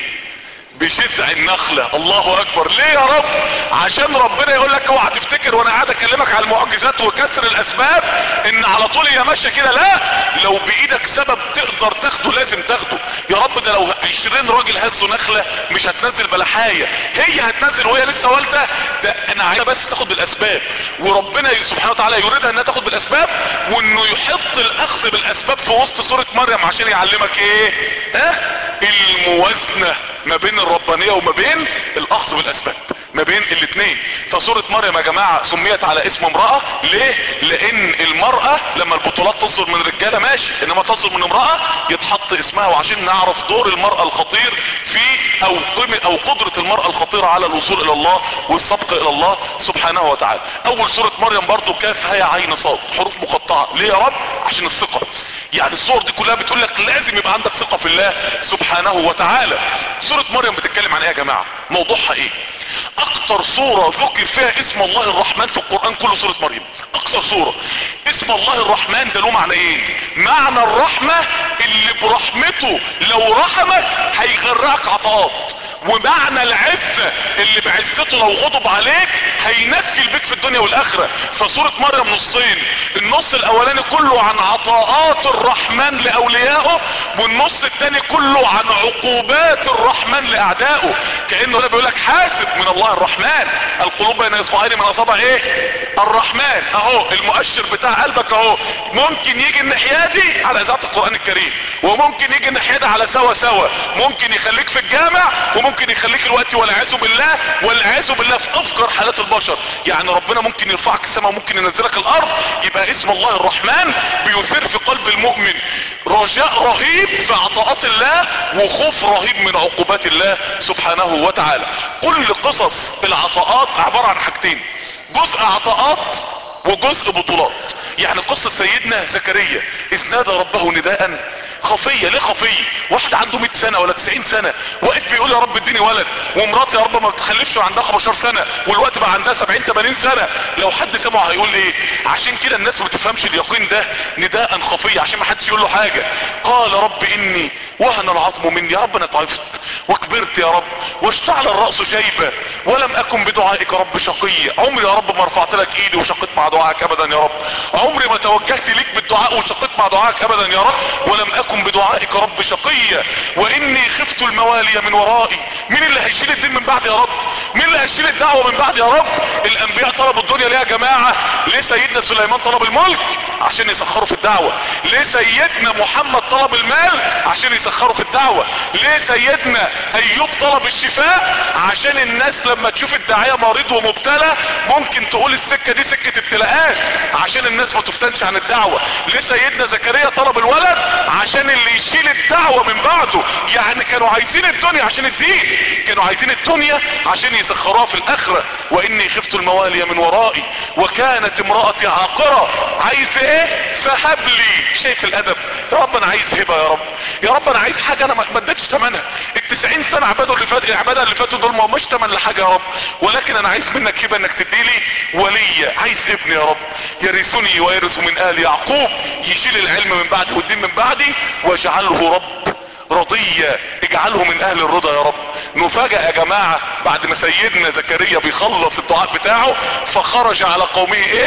بجذع النخلة الله اكبر ليه يا رب عشان ربنا يقول لك اوعى تفتكر وانا قاعد اكلمك على المعجزات وكسر الاسباب ان على طول هي ماشيه كده لا لو بايدك سبب تقدر تاخده لازم تاخده يا رب ده لو 20 راجل هزوا نخله مش هتنزل بلحايه هي هتنزل وهي لسه والده ده انا عايزه بس تاخد بالاسباب وربنا سبحانه وتعالى يريدها انها تاخد بالاسباب وانه يحط الاخذ بالاسباب في وسط سوره مريم عشان يعلمك ايه ها الموازنه ما بين الربانية وما بين الاخذ بالاسباب ما بين الاثنين فسورة مريم يا جماعة سميت على اسم امرأة ليه لان المرأة لما البطولات تصدر من رجالة ماشي انما تصدر من امرأة يتحط اسمها وعشان نعرف دور المرأة الخطير في او قيمة او قدرة المرأة الخطيرة على الوصول الى الله والسبق الى الله سبحانه وتعالى اول سورة مريم برضو كاف هي عين صاد حروف مقطعة ليه يا رب عشان الثقة يعني الصور دي كلها بتقول لك لازم يبقى عندك ثقة في الله سبحانه وتعالى سورة مريم بتتكلم عن ايه يا جماعة موضوعها ايه اكتر صورة ذكر فيها اسم الله الرحمن في القرآن كله سورة مريم اكثر صورة اسم الله الرحمن ده له معنى ايه معنى الرحمة اللي برحمته لو رحمك هيغرقك عطاءات ومعنى العزة اللي بعزته لو غضب عليك هينكل بيك في الدنيا والاخرة فسورة مريم نصين النص الاولاني كله عن عطاءات الرحمن لاوليائه والنص التاني كله عن عقوبات الرحمن لاعدائه كأنه هنا بيقول لك حاسب من الله الرحمن القلوب بين اصبعين من اصابع ايه الرحمن اهو المؤشر بتاع قلبك اهو ممكن يجي الناحيه دي على اذاعه القران الكريم وممكن يجي الناحيه دي على سوا سوا ممكن يخليك في الجامع وممكن يخليك الوقت والعياذ بالله والعياذ بالله في افجر حالات البشر يعني ربنا ممكن يرفعك السماء وممكن ينزلك الارض يبقى اسم الله الرحمن بيثير في قلب المؤمن رجاء رهيب في عطاءات الله وخوف رهيب من عقوبات الله سبحانه وتعالى كل قصص العطاءات عبارة عن حاجتين جزء عطاءات وجزء بطولات يعني قصة سيدنا زكريا اذ نادى ربه نداء خفية ليه خفية واحد عنده 100 سنة ولا 90 سنة واقف بيقول يا رب اديني ولد ومراتي يا رب ما بتخلفش وعندها 15 سنة والوقت بقى عندها 70 80 سنة لو حد سمعه هيقول ايه عشان كده الناس ما تفهمش اليقين ده نداء خفية عشان ما حدش يقول له حاجة قال رب اني وهن العظم مني يا رب انا ضعفت وكبرت يا رب واشتعل الرأس شيبة ولم اكن بدعائك رب شقيا عمري يا رب ما رفعت لك ايدي وشقيت مع دعائك ابدا يا رب عمري ما توجهت ليك بالدعاء وشقيت مع دعائك ابدا يا رب ولم اكن بدعائك رب شقيا واني خفت الموالي من ورائي مين اللي هيشيل الدين من بعد يا رب مين اللي هيشيل الدعوة من بعد يا رب الانبياء طلبوا الدنيا ليه يا جماعة ليه سيدنا سليمان طلب الملك عشان يسخروا في الدعوة ليه سيدنا محمد طلب المال عشان يسخروا في الدعوة ليه سيدنا ايوب طلب الشفاء عشان الناس لما تشوف الداعية مريض ومبتلى ممكن تقول السكة دي سكة ابتلاءات عشان الناس ما تفتنش عن الدعوة ليه سيدنا زكريا طلب الولد عشان اللي يشيل الدعوة من بعده يعني كانوا عايزين الدنيا عشان الدين كانوا عايزين الدنيا عشان يسخروها في الاخرة واني خفت الموالي من ورائي وكانت امرأتي عاقرة عايز ايه فهب لي شايف الادب يا رب انا عايز هبة يا رب يا رب انا عايز حاجة انا ما اديتش ثمنها التسعين سنة عبادة اللي فات العبادة اللي فاتوا دول ما هماش ثمن لحاجة يا رب ولكن انا عايز منك هبة انك تديلي ولي عايز ابن يا رب يرثني ويرث من ال يعقوب يشيل العلم من بعدي والدين من بعدي واجعله رب رضية اجعله من اهل الرضا يا رب نفاجأ يا جماعة بعد ما سيدنا زكريا بيخلص الدعاء بتاعه فخرج على قومه ايه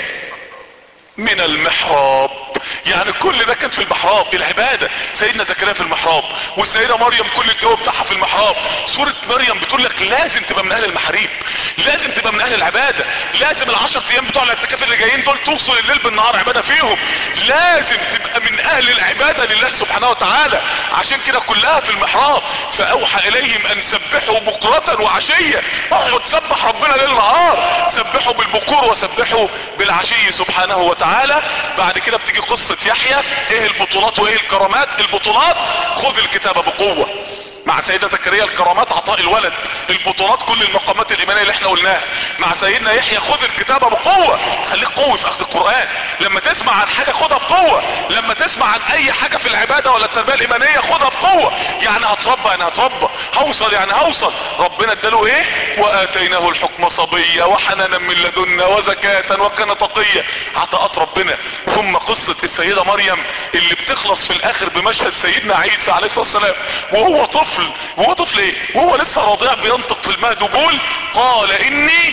من المحراب يعني كل ده كان في المحراب العبادة سيدنا زكريا في المحراب والسيدة مريم كل الجو بتاعها في المحراب سورة مريم بتقول لك لازم تبقى من اهل المحاريب لازم تبقى من اهل العبادة لازم العشر ايام بتوع الاعتكاف اللي جايين دول توصل الليل بالنهار عبادة فيهم لازم تبقى من اهل العبادة لله سبحانه وتعالى عشان كده كلها في المحراب فاوحى اليهم ان سبحوا بكرة وعشية اقعد سبح ربنا ليل نهار سبحوا بالبكور وسبحوا بالعشي سبحانه وتعالى بعد كده بتيجي قصة يحيى ايه البطولات وايه الكرامات البطولات خذ الكتاب بقوة مع سيدنا زكريا الكرامات عطاء الولد البطولات كل المقامات الايمانيه اللي احنا قلناها مع سيدنا يحيى خذ الكتابه بقوه خليك قوي في اخذ القران لما تسمع عن حاجه خدها بقوه لما تسمع عن اي حاجه في العباده ولا التربيه الايمانيه خدها بقوه يعني هتربى يعني هتربى هوصل يعني هوصل ربنا اداله ايه واتيناه الحكم صبيا وحنانا من لدنا وزكاه وكان تقيا عطاءات ربنا ثم قصه السيده مريم اللي بتخلص في الاخر بمشهد سيدنا عيسى عليه الصلاه والسلام وهو طفل وهو طفل ايه وهو لسه رضيع بينطق في المهد وبول قال اني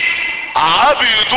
عبد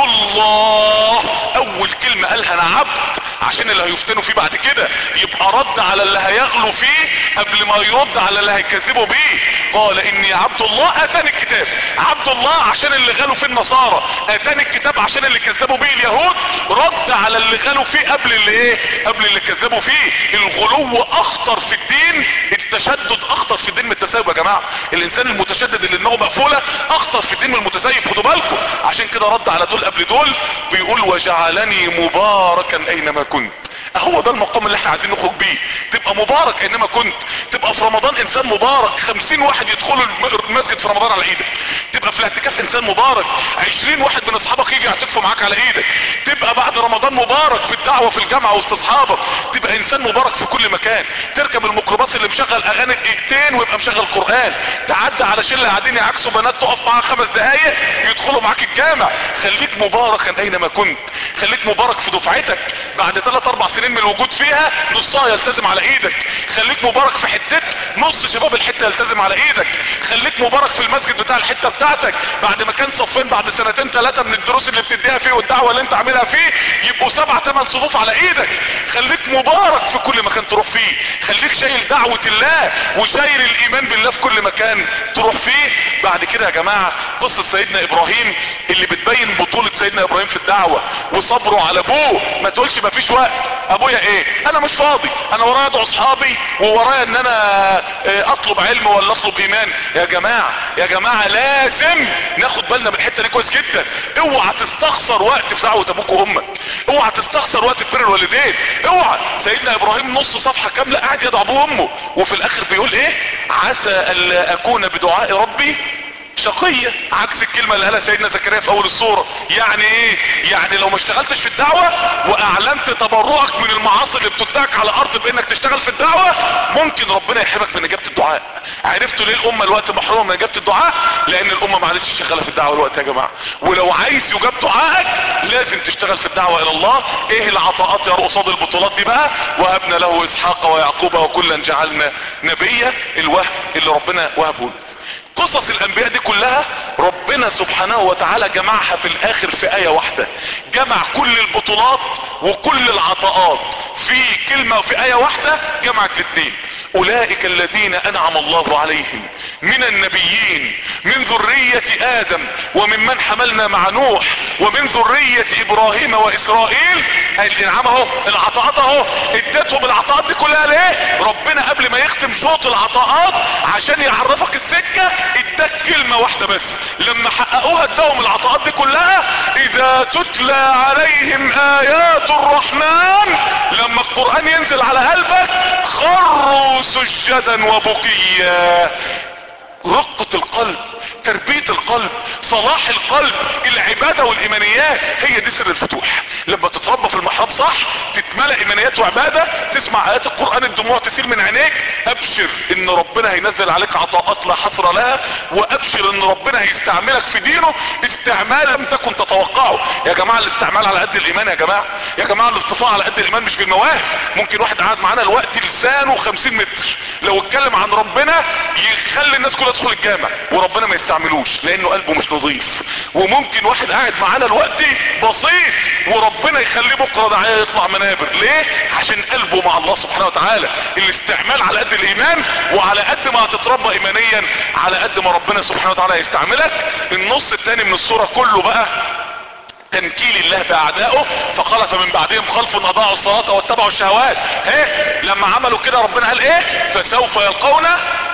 الله اول كلمة قالها انا عبد عشان اللي هيفتنوا فيه بعد كده يبقى رد على اللي هيغلوا فيه قبل ما يرد على اللي هيكذبوا بيه قال اني عبد الله اتاني الكتاب عبد الله عشان اللي غلوا فيه النصارى اتاني الكتاب عشان اللي كذبوا بيه اليهود رد على اللي غلوا فيه قبل اللي ايه قبل اللي كذبوا فيه الغلو اخطر في الدين التشدد اخطر في الدين من التسيب يا جماعه الانسان المتشدد اللي دماغه مقفوله اخطر في الدين من المتسيب خدوا بالكم عشان كده رد على دول قبل دول بيقول وجعلني مباركا اينما كنت هو ده المقام اللي احنا عايزين نخرج بيه تبقى مبارك اينما كنت تبقى في رمضان انسان مبارك خمسين واحد يدخلوا المسجد في رمضان على ايدك تبقى في الاعتكاف انسان مبارك عشرين واحد من اصحابك يجي يعتكفوا معاك على ايدك تبقى بعد رمضان مبارك في الدعوة في الجامعة وسط اصحابك تبقى انسان مبارك في كل مكان تركب الميكروباص اللي مشغل اغاني دقيقتين ويبقى مشغل قرآن تعدى على شلة قاعدين يعكسوا بنات تقف معاها خمس دقايق يدخلوا معاك الجامع خليك مباركا اينما كنت خليك مبارك في دفعتك بعد ثلاث اربع سنين من الوجود فيها نصها يلتزم على ايدك خليك مبارك في حتتك نص شباب الحته يلتزم على ايدك خليك مبارك في المسجد بتاع الحته بتاعتك بعد ما كان صفين بعد سنتين ثلاثه من الدروس اللي بتديها فيه والدعوه اللي انت عاملها فيه يبقوا سبع ثمان صفوف على ايدك خليك مبارك في كل مكان تروح فيه خليك شايل دعوه الله وشايل الايمان بالله في كل مكان تروح فيه بعد كده يا جماعه قصه سيدنا ابراهيم اللي بتبين بطوله سيدنا ابراهيم في الدعوه وصبره على ابوه ما تقولش ما فيش وقت ابويا ايه انا مش فاضي انا ورايا ادعو اصحابي وورايا ان انا اطلب علم ولا اطلب ايمان يا جماعه يا جماعه لازم ناخد بالنا من الحته دي كويس جدا اوعى تستخسر وقت في دعوه ابوك وامك اوعى تستخسر وقت في بر الوالدين اوعى سيدنا ابراهيم نص صفحه كامله قاعد يدعو ابوه وامه وفي الاخر بيقول ايه عسى الا اكون بدعاء ربي شقية عكس الكلمة اللي قالها سيدنا زكريا في اول الصورة يعني ايه يعني لو ما اشتغلتش في الدعوة واعلنت تبرعك من المعاصي اللي بتدعك على الارض بانك تشتغل في الدعوة ممكن ربنا يحبك من اجابة الدعاء عرفتوا ليه الامة الوقت محرومة من اجابة الدعاء لان الامة ما عادتش شغالة في الدعوة الوقت يا جماعة ولو عايز يجاب دعائك لازم تشتغل في الدعوة الى الله ايه العطاءات يا قصاد البطولات دي بقى وهبنا له اسحاق ويعقوب وكلا جعلنا نبيا الوهب اللي ربنا وهبه قصص الانبياء دي كلها ربنا سبحانه وتعالى جمعها في الاخر في اية واحدة جمع كل البطولات وكل العطاءات في كلمة في اية واحدة جمعت الاثنين اولئك الذين انعم الله عليهم من النبيين من ذرية ادم وممن حملنا مع نوح ومن ذرية ابراهيم واسرائيل الانعام اهو العطاءات اهو اديتهم العطاءات دي كلها ليه ربنا قبل ما يختم شوط العطاءات عشان يعرفك السكة اداك كلمة واحدة بس لما حققوها اداهم العطاءات دي كلها اذا تتلى عليهم ايات الرحمن لما القرآن ينزل على قلبك خروا سجدا وبكيا رقة القلب تربية القلب صلاح القلب العبادة والايمانيات هي دي سر الفتوح لما تتربى في المحراب صح تتملى ايمانيات وعبادة تسمع ايات القرآن الدموع تسيل من عينيك ابشر ان ربنا هينزل عليك عطاءات لا حصر لها وابشر ان ربنا هيستعملك في دينه استعمال لم تكن تتوقعه يا جماعة الاستعمال على قد الايمان يا جماعة يا جماعة الاصطفاء على قد الايمان مش بالمواهب ممكن واحد قاعد معانا الوقت لسانه 50 متر لو اتكلم عن ربنا يخلي الناس كلها تدخل الجامع وربنا ما يستعملوش لانه قلبه مش نظيف وممكن واحد قاعد معانا الوقت بسيط وربنا يخليه بكره داعيه يطلع منابر ليه عشان قلبه مع الله سبحانه وتعالى الاستعمال على قد الايمان وعلى قد ما هتتربى ايمانيا على قد ما ربنا سبحانه وتعالى يستعملك النص الثاني من الصوره كله بقى تنكيل الله باعدائه فخلف من بعدهم خلف اضاعوا الصلاة واتبعوا الشهوات ايه لما عملوا كده ربنا قال ايه فسوف يلقون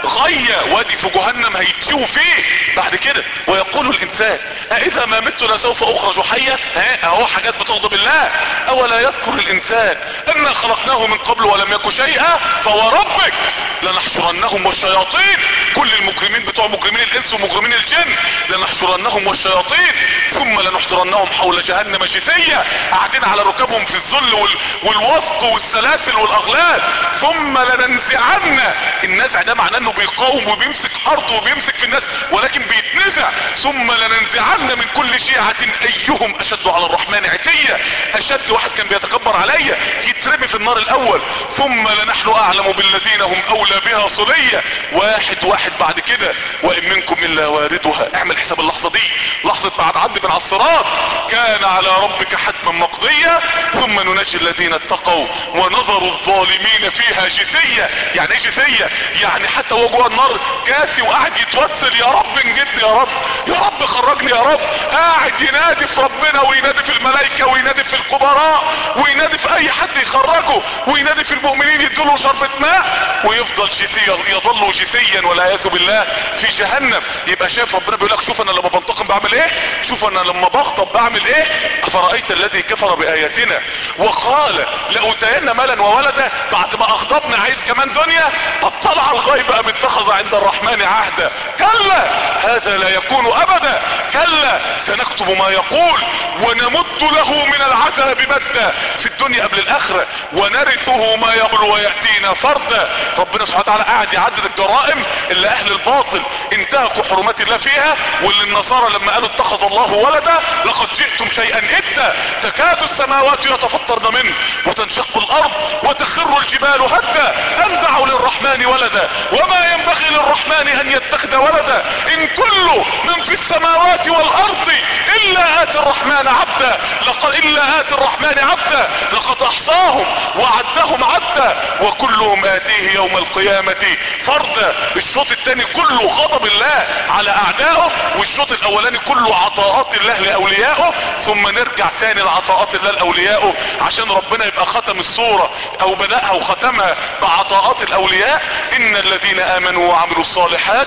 غية وادي في جهنم هيتشووا فيه بعد كده ويقول الانسان اذا ما مت لسوف اخرج حيا ها اهو حاجات بتغضب الله اولا يذكر الانسان انا خلقناه من قبل ولم يكن شيئا فوربك لنحشرنهم والشياطين كل المجرمين بتوع مجرمين الانس ومجرمين الجن لنحشرنهم والشياطين ثم لنحضرنهم حول جهنم جثية قاعدين على ركابهم في الذل وال... والوثق والسلاسل والاغلال ثم لننزعن النزع ده معناه انه بيقاوم وبيمسك ارضه وبيمسك في الناس ولكن بيتنزع ثم لننزعن من كل شيعة ايهم اشد على الرحمن عتية اشد واحد كان بيتكبر عليا يترمي في النار الاول ثم لنحن اعلم بالذين هم اولى بها صلية واحد واحد بعد كده وان منكم الا واردها اعمل حساب اللحظة دي لحظة بعد عد من على الصراط كان على ربك حتما مقضية ثم ننجي الذين اتقوا ونظر الظالمين فيها جثية يعني ايه جثية يعني حتى هو جوه النار كاسي وقاعد يتوسل يا رب انجدني يا رب يا رب خرجني يا رب قاعد ينادي في ربنا وينادي في الملائكة وينادي في الكبراء وينادي في اي حد يخرجه وينادي في المؤمنين يدوله شربة ماء ويفضل جثيا يظل جثيا والعياذ بالله في جهنم يبقى شايف ربنا بيقول لك شوف انا لما بنتقم بعمل ايه شوف انا لما بغضب بعمل ايه افرأيت الذي كفر باياتنا وقال لأتين مالا وولدا بعد ما اغضبنا عايز كمان دنيا اطلع الغيب ام اتخذ عند الرحمن عهدا كلا هذا لا يكون ابدا كلا سنكتب ما يقول ونمد له من العذاب مدا في الدنيا قبل الاخرة ونرثه ما يقول ويأتينا فردا ربنا سبحانه وتعالى قاعد يعدد الجرائم اللي اهل الباطل انتهكوا حرمات الله فيها واللي النصارى لما قالوا اتخذ الله ولدا لقد جئتم شيئا ادا تكاد السماوات يتفطرن منه وتنشق الارض وتخر الجبال هدا ان دعوا للرحمن ولدا وما ينبغي للرحمن ان يتخذ ولدا ان كل من في السماوات والارض الا اتي الرحمن عبدا لقد الا اتي الرحمن عبدا لقد احصاهم وعدهم عدا وكلهم اتيه يوم القيامة فردا الشوط الثاني كله غضب الله على اعدائه والشوط الاولاني كله عطاءات الله لاوليائه ثم نرجع تاني لعطاءات الله لاوليائه عشان ربنا يبقى ختم الصورة او بدأها وختمها بعطاءات الاولياء ان الذين امنوا وعملوا الصالحات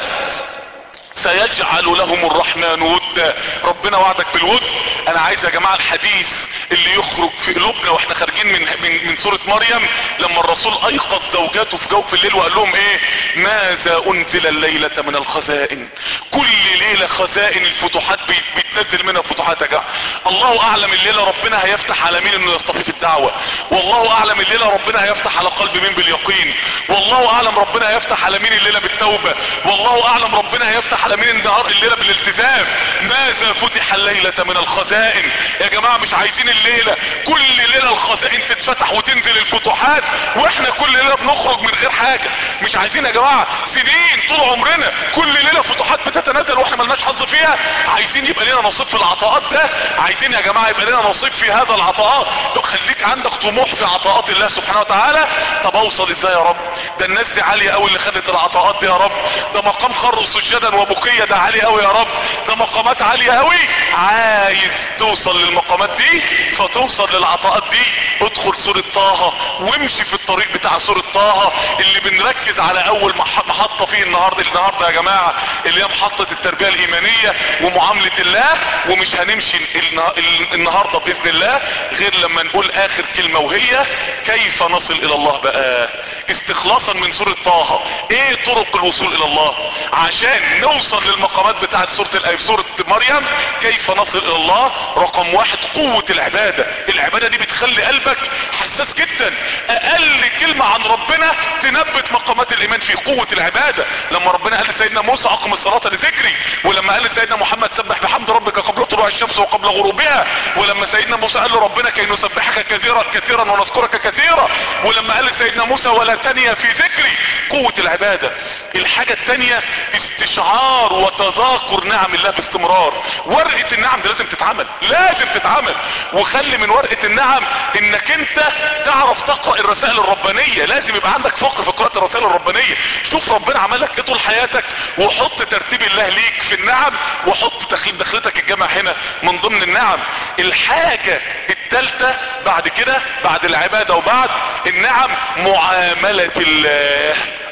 سيجعل لهم الرحمن ودا ربنا وعدك بالود انا عايز يا جماعة الحديث اللي يخرج في قلوبنا واحنا خارجين من من من سورة مريم لما الرسول ايقظ زوجاته في جوف الليل وقال لهم ايه ماذا انزل الليلة من الخزائن كل ليلة خزائن الفتوحات بيت بيتنزل منها فتوحات يا جماعة الله اعلم الليلة ربنا هيفتح على مين انه يصطفي في الدعوة والله اعلم الليلة ربنا هيفتح على قلب مين باليقين والله اعلم ربنا هيفتح على مين الليلة بالتوبة والله اعلم ربنا هيفتح على مين النهار الليلة بالالتزام ماذا فتح الليلة من الخزائن يا جماعة مش عايزين الليلة كل ليلة الخزائن تتفتح وتنزل الفتوحات واحنا كل ليلة بنخرج من غير حاجة مش عايزين يا جماعة سنين طول عمرنا كل ليلة فتوحات بتتنزل واحنا ملناش حظ فيها عايزين يبقى لنا نصيب في العطاءات ده عايزين يا جماعة يبقى لنا نصيب في هذا العطاءات لو خليك عندك طموح في عطاءات الله سبحانه وتعالى طب اوصل ازاي يا رب ده الناس دي عالية قوي اللي خدت العطاءات دي يا رب ده مقام خر سجدا وبكية ده عالي قوي يا رب ده مقامات عالية قوي عايز توصل للمقامات دي فتوصل للعطاءات دي ادخل سورة طه وامشي في الطريق بتاع سورة طه اللي بنركز على اول محطة فيه النهاردة النهاردة يا جماعة اللي هي محطة التربية الايمانية ومعاملة الله ومش هنمشي النهاردة باذن الله غير لما نقول اخر كلمة وهي كيف نصل الى الله بقى استخلاصا من سورة طه ايه طرق الوصول الى الله عشان نوصل للمقامات بتاعت سورة الايه سورة مريم كيف نصل الى الله رقم واحد قوة العبادة العبادة دي بتخلي قلبك حساس جدا اقل كلمة عن ربنا تنبت مقامات الايمان في قوة العبادة لما ربنا قال لسيدنا موسى اقم الصلاة لذكري ولما قال لسيدنا محمد سبح بحمد ربك قبل طلوع الشمس وقبل غروبها ولما سيدنا موسى قال له ربنا كي نسبحك كثيرا كثيرا ونذكرك كثيرا ولما قال لسيدنا موسى ولا تنيا في ذكري قوة العبادة الحاجة التانية استشعار وتذاكر نعم الله باستمرار ورقة النعم دي لازم تتعمل لازم تتعمل وخلي من ورقة النعم انك انت تعرف تقرأ الرسائل الربانية لازم يبقى عندك فقه في قراءة الرسائل الربانية شوف ربنا عمل لك ايه طول حياتك وحط ترتيب الله ليك في النعم وحط دخل دخلتك الجامع هنا من ضمن النعم الحاجة التالتة بعد كده بعد العبادة وبعد النعم معاملة الله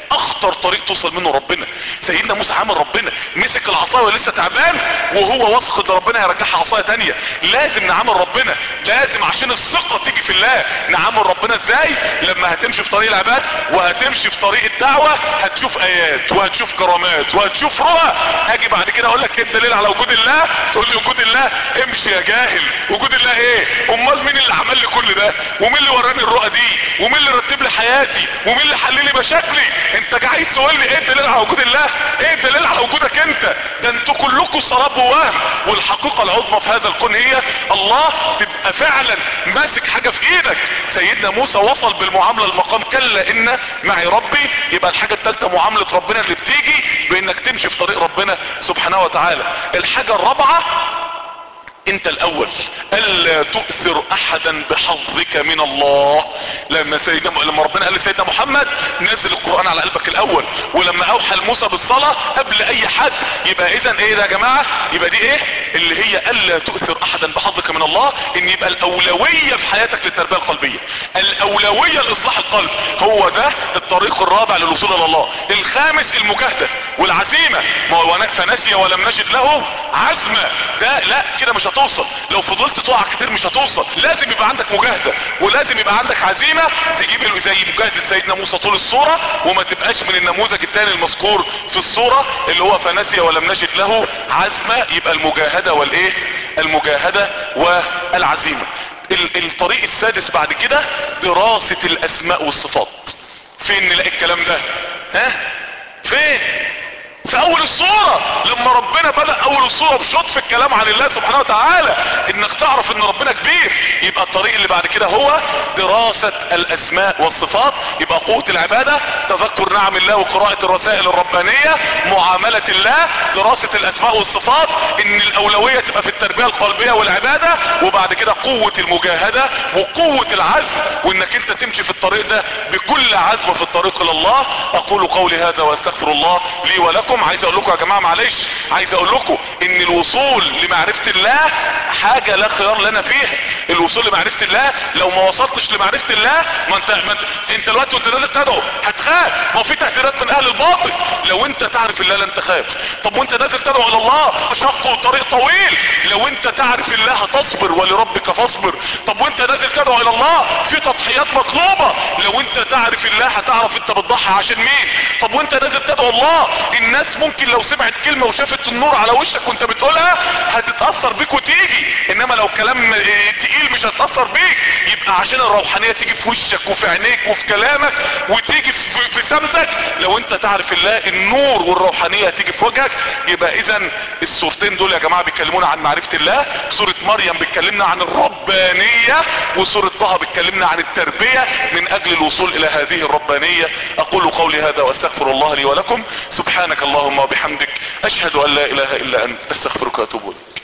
اخطر طريق توصل منه ربنا سيدنا موسى عامل ربنا مسك العصايه ولسه تعبان وهو واثق ان ربنا هيرجعها عصايه تانية لازم نعامل ربنا لازم عشان الثقه تيجي في الله نعامل ربنا ازاي لما هتمشي في طريق العباد وهتمشي في طريق الدعوه هتشوف ايات وهتشوف كرامات وهتشوف رؤى هاجي بعد كده اقول لك ايه الدليل على وجود الله تقول لي وجود الله امشي يا جاهل وجود الله ايه امال مين اللي عمل لي كل ده ومين اللي وراني الرؤى دي ومين اللي رتب لي حياتي ومين اللي حل لي مشاكلي انت عايز تقول لي ايه الدليل على وجود الله ايه الدليل على وجودك انت ده انتوا كلكم سراب ووهم والحقيقه العظمى في هذا الكون هي الله تبقى فعلا ماسك حاجه في ايدك سيدنا موسى وصل بالمعامله المقام كلا ان معي ربي يبقى الحاجه الثالثه معامله ربنا اللي بتيجي بانك تمشي في طريق ربنا سبحانه وتعالى الحاجه الرابعه انت الاول الا تؤثر احدا بحظك من الله لما سيدنا لما ربنا قال لسيدنا محمد نزل القران على قلبك الاول ولما اوحى لموسى بالصلاه قبل اي حد يبقى اذا ايه ده يا جماعه يبقى دي ايه اللي هي الا تؤثر احدا بحظك من الله ان يبقى الاولويه في حياتك للتربيه القلبيه الاولويه لاصلاح القلب هو ده الطريق الرابع للوصول الى الله الخامس المجاهده والعزيمه ما هو فنسي ولم نجد له عزمه ده لا كده مش هتوصل لو فضلت تقع كتير مش هتوصل لازم يبقى عندك مجاهده ولازم يبقى عندك عزيمه تجيب زي مجاهده سيدنا موسى طول الصوره وما تبقاش من النموذج الثاني المذكور في الصوره اللي هو فنسي ولم نجد له عزمه يبقى المجاهده والايه المجاهده والعزيمه الطريق السادس بعد كده دراسه الاسماء والصفات فين نلاقي الكلام ده ها فين في اول الصورة لما ربنا بدأ اول الصورة بشوط في الكلام عن الله سبحانه وتعالى انك تعرف ان ربنا كبير يبقى الطريق اللي بعد كده هو دراسة الاسماء والصفات يبقى قوة العبادة تذكر نعم الله وقراءة الرسائل الربانية معاملة الله دراسة الاسماء والصفات ان الاولوية تبقى في التربية القلبية والعبادة وبعد كده قوة المجاهدة وقوة العزم وانك انت تمشي في الطريق ده بكل عزم في الطريق الى الله اقول قولي هذا واستغفر الله لي ولكم عايز اقول لكم يا جماعة معلش عايز اقول لكم ان الوصول لمعرفة الله حاجة لا خيار لنا فيها الوصول لمعرفة الله لو ما وصلتش لمعرفة الله ما انت, ما انت, انت دلوقتي وانت نازل تدعو هتخاف ما هو في تهديدات من اهل الباطل لو انت تعرف الله لن تخاف طب وانت نازل تدعو الى الله شق وطريق طويل لو انت تعرف الله هتصبر ولربك فاصبر طب وانت نازل تدعو الى الله في تضحيات مطلوبة لو انت تعرف الله هتعرف انت بتضحي عشان مين طب وانت نازل تدعو الله الناس ممكن لو سمعت كلمة وشافت النور على وشك وانت بتقولها هتتأثر بيك وتيجي انما لو كلام تقيل مش هتأثر بيك يبقى عشان الروحانية تيجي في وشك وفي عينيك وفي كلامك وتيجي في, في سمتك لو انت تعرف الله النور والروحانية هتيجي في وجهك يبقى اذا الصورتين دول يا جماعة بيكلمونا عن معرفة الله سورة مريم بتكلمنا عن الربانية وسورة طه بتكلمنا عن التربية من اجل الوصول الى هذه الربانية اقول قولي هذا واستغفر الله لي ولكم سبحانك اللهم وبحمدك اشهد ان لا اله الا انت استغفرك واتوب اليك